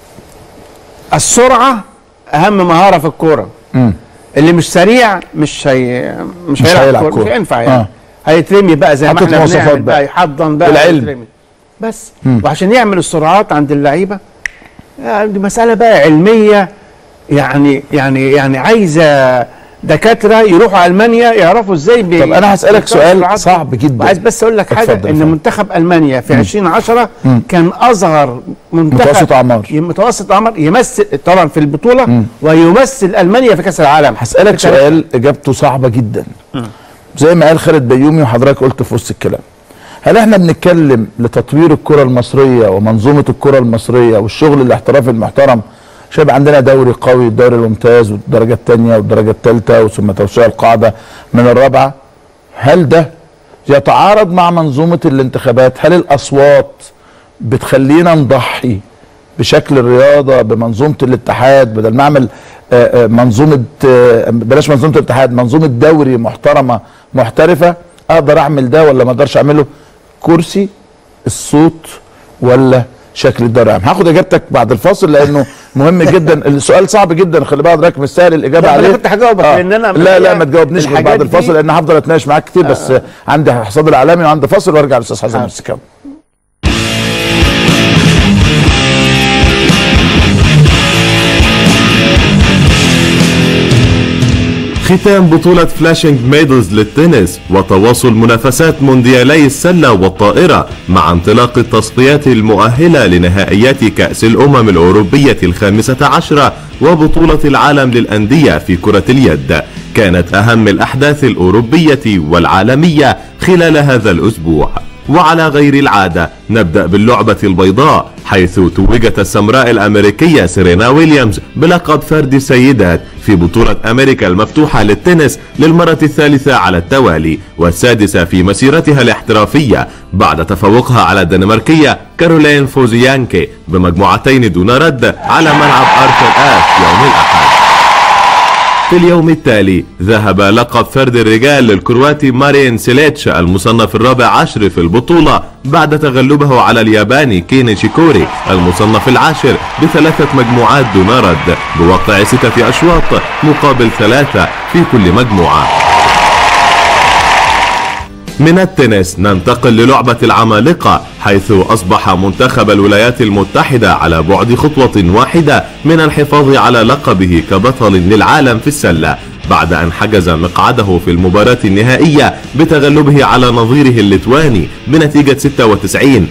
السرعة اهم مهارة في الكورة اللي مش سريع مش هي مش, مش هيلعب هيلعب كورة مش كورة. هينفع يعني آه. هيترمي بقى زي ما حطت احنا مواصفات بنعمل بقى. بقى يحضن بقى العلم. ويترمي. بس وعشان يعمل السرعات عند اللعيبه يعني دي مساله بقى علميه يعني يعني يعني عايزه دكاتره يروحوا المانيا يعرفوا ازاي بي- طب أنا هسألك بيكسروا سؤال العضل. صعب جدا. وعايز بس اقول لك حاجه اتفضل يا ان فندم. منتخب المانيا في 2010 كان اصغر منتخب متوسط أعمار. ي- متوسط اعمار يمثل طبعا في البطوله ويمثل المانيا في كاس العالم هسألك في تاريخ- سؤال إجابته صعبة جدا زي ما قال خالد بيومي وحضرتك قلت في وسط الكلام هل احنا بنتكلم لتطوير الكرة المصرية ومنظومة الكرة المصرية والشغل الاحترافي المحترم شايف عندنا دوري قوي الدوري الممتاز والدرجة الثانية والدرجة الثالثة ثم توسيع القاعدة من الرابعة هل ده يتعارض مع منظومة الانتخابات هل الأصوات بتخلينا نضحي بشكل الرياضة بمنظومة الاتحاد بدل ما اعمل آه، آه، منظومة آه، بلاش منظومة الاتحاد منظومة دوري محترمة محترفة اقدر اعمل ده ولا ما اقدرش اعمله كرسي الصوت ولا شكل الدوري العام هاخد اجابتك بعد الفاصل لانه مهم جدا السؤال صعب جدا خلي بالك حضرتك مش سهل الاجابه لا، أنا عليه كنت هجاوبك، لأن أنا لا لا الحقيقة ما تجاوبنيش غير الحاجات بعد الفاصل دي- لان هفضل اتناقش معاك كتير بس آه. عندي حصاد العالمي وعندي فاصل وارجع للاستاذ حسن السكاوي ختام بطولة فلاشنج ميدلز للتنس وتواصل منافسات مونديالي السلة والطائرة مع انطلاق التصفيات المؤهلة لنهائيات كأس الأمم الأوروبية الخامسة عشرة وبطولة العالم للأندية في كرة اليد كانت أهم الأحداث الأوروبية والعالمية خلال هذا الأسبوع وعلى غير العادة نبدأ باللعبة البيضاء حيث توجت السمراء الأمريكية سيرينا ويليامز بلقب فرد السيدات في بطولة أمريكا المفتوحة للتنس للمرة الثالثة على التوالي والسادسة في مسيرتها الاحترافية بعد تفوقها على الدنماركية كارولين فوزيانكي بمجموعتين دون رد على ملعب أرثر آش يوم الأحد في اليوم التالي ذهب لقب فرد الرجال للكرواتي مارين سيليتش المصنف الرابع عشر في البطولة بعد تغلبه على الياباني كين شيكوري المصنف العاشر بثلاثة مجموعات دون رد بوقع ستة أشواط مقابل ثلاثة في كل مجموعة من التنس ننتقل للعبة العمالقة حيث أصبح منتخب الولايات المتحدة على بعد خطوة واحدة من الحفاظ على لقبه كبطل للعالم في السلة بعد أن حجز مقعده في المباراة النهائية بتغلبه على نظيره الليتواني بنتيجة 96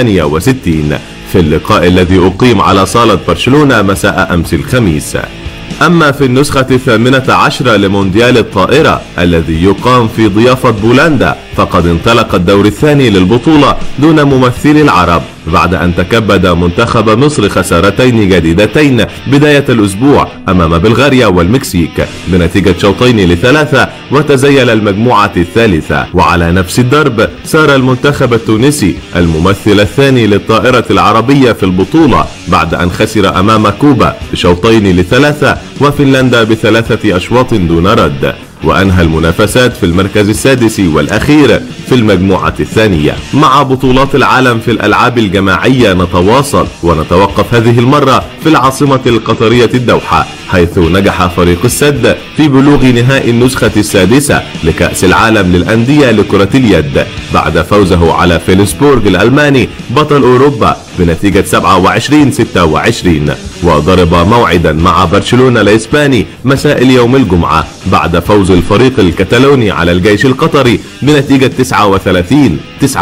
68 في اللقاء الذي أقيم على صالة برشلونة مساء أمس الخميس أما في النسخة الثامنة عشرة لمونديال الطائرة الذي يقام في ضيافة بولندا فقد انطلق الدور الثاني للبطولة دون ممثل العرب بعد أن تكبد منتخب مصر خسارتين جديدتين بداية الأسبوع أمام بلغاريا والمكسيك بنتيجة شوطين لثلاثة وتزيل المجموعة الثالثة وعلى نفس الدرب سار المنتخب التونسي الممثل الثاني للطائرة العربية في البطولة بعد أن خسر أمام كوبا بشوطين لثلاثة وفنلندا بثلاثة أشواط دون رد وأنهى المنافسات في المركز السادس والأخير في المجموعة الثانية مع بطولات العالم في الألعاب الجماعية نتواصل ونتوقف هذه المرة في العاصمة القطرية الدوحة حيث نجح فريق السد في بلوغ نهائي النسخة السادسة لكأس العالم للأندية لكرة اليد بعد فوزه على فيلسبورغ الألماني بطل أوروبا بنتيجة 27 26 وضرب موعدا مع برشلونة الإسباني مساء اليوم الجمعة بعد فوز الفريق الكتالوني على الجيش القطري بنتيجة 39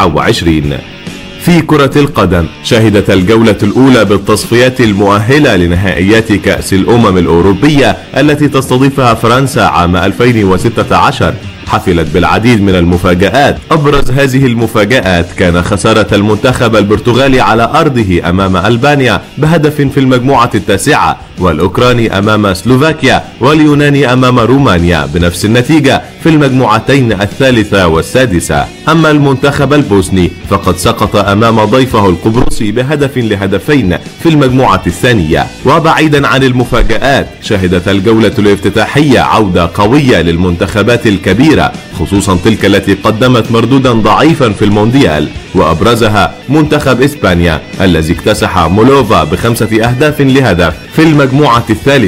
29 في كرة القدم شهدت الجولة الأولى بالتصفيات المؤهلة لنهائيات كأس الأمم الأوروبية التي تستضيفها فرنسا عام 2016 حفلت بالعديد من المفاجآت أبرز هذه المفاجآت كان خسارة المنتخب البرتغالي على أرضه أمام ألبانيا بهدف في المجموعة التاسعة والأوكراني أمام سلوفاكيا واليوناني أمام رومانيا بنفس النتيجة في المجموعتين الثالثة والسادسة أما المنتخب البوسني فقد سقط أمام ضيفه القبرصي بهدف لهدفين في المجموعة الثانية وبعيدا عن المفاجآت شهدت الجولة الافتتاحية عودة قوية للمنتخبات الكبيرة خصوصا تلك التي قدمت مردودا ضعيفا في المونديال وأبرزها منتخب إسبانيا الذي اكتسح مولوفا بخمسة أهداف لهدف في المجموعة الثالثة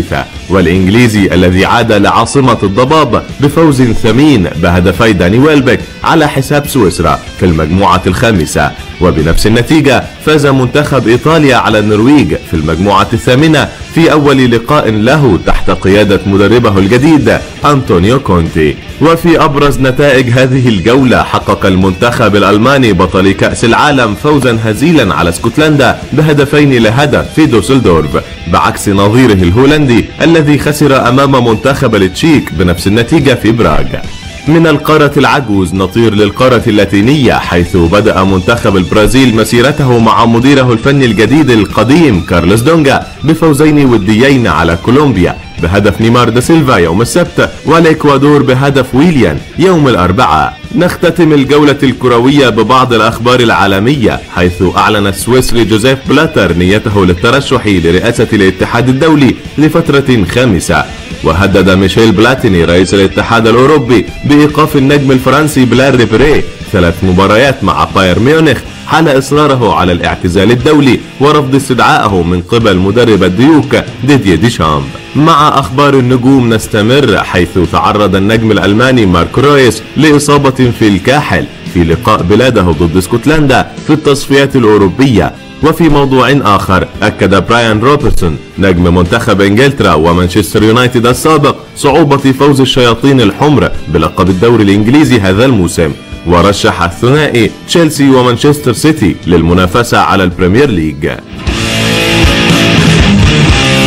والإنجليزي الذي عاد لعاصمة الضباب بفوز ثمين بهدفي داني ويلبك على حساب سويسرا في المجموعة الخامسة وبنفس النتيجة فاز منتخب إيطاليا على النرويج في المجموعة الثامنة في أول لقاء له تحت قيادة مدربه الجديد أنطونيو كونتي وفي أبرز نتائج هذه الجولة حقق المنتخب الألماني بطل كأس العالم فوزا هزيلا على اسكتلندا بهدفين لهدف في دوسلدورف بعكس نظيره الهولندي الذي خسر أمام منتخب التشيك بنفس النتيجة في براغ من القارة العجوز نطير للقارة اللاتينية حيث بدأ منتخب البرازيل مسيرته مع مديره الفني الجديد القديم كارلوس دونجا بفوزين وديين على كولومبيا بهدف نيمار دا سيلفا يوم السبت والإكوادور بهدف ويليان يوم الأربعاء نختتم الجولة الكروية ببعض الأخبار العالمية حيث أعلن السويسري جوزيف بلاتر نيته للترشح لرئاسة الاتحاد الدولي لفترة خامسة وهدد ميشيل بلاتيني رئيس الاتحاد الأوروبي بإيقاف النجم الفرنسي بلار ريبري ثلاث مباريات مع باير ميونخ حال إصراره على الاعتزال الدولي ورفض استدعائه من قبل مدرب الديوك ديديي ديشامب مع أخبار النجوم نستمر حيث تعرض النجم الألماني مارك رويس لإصابة في الكاحل في لقاء بلاده ضد اسكتلندا في التصفيات الأوروبية وفي موضوع آخر أكد برايان روبرتسون نجم منتخب إنجلترا ومانشستر يونايتد السابق صعوبة فوز الشياطين الحمر بلقب الدوري الإنجليزي هذا الموسم ورشح الثنائي تشيلسي ومانشستر سيتي للمنافسة على البريمير ليج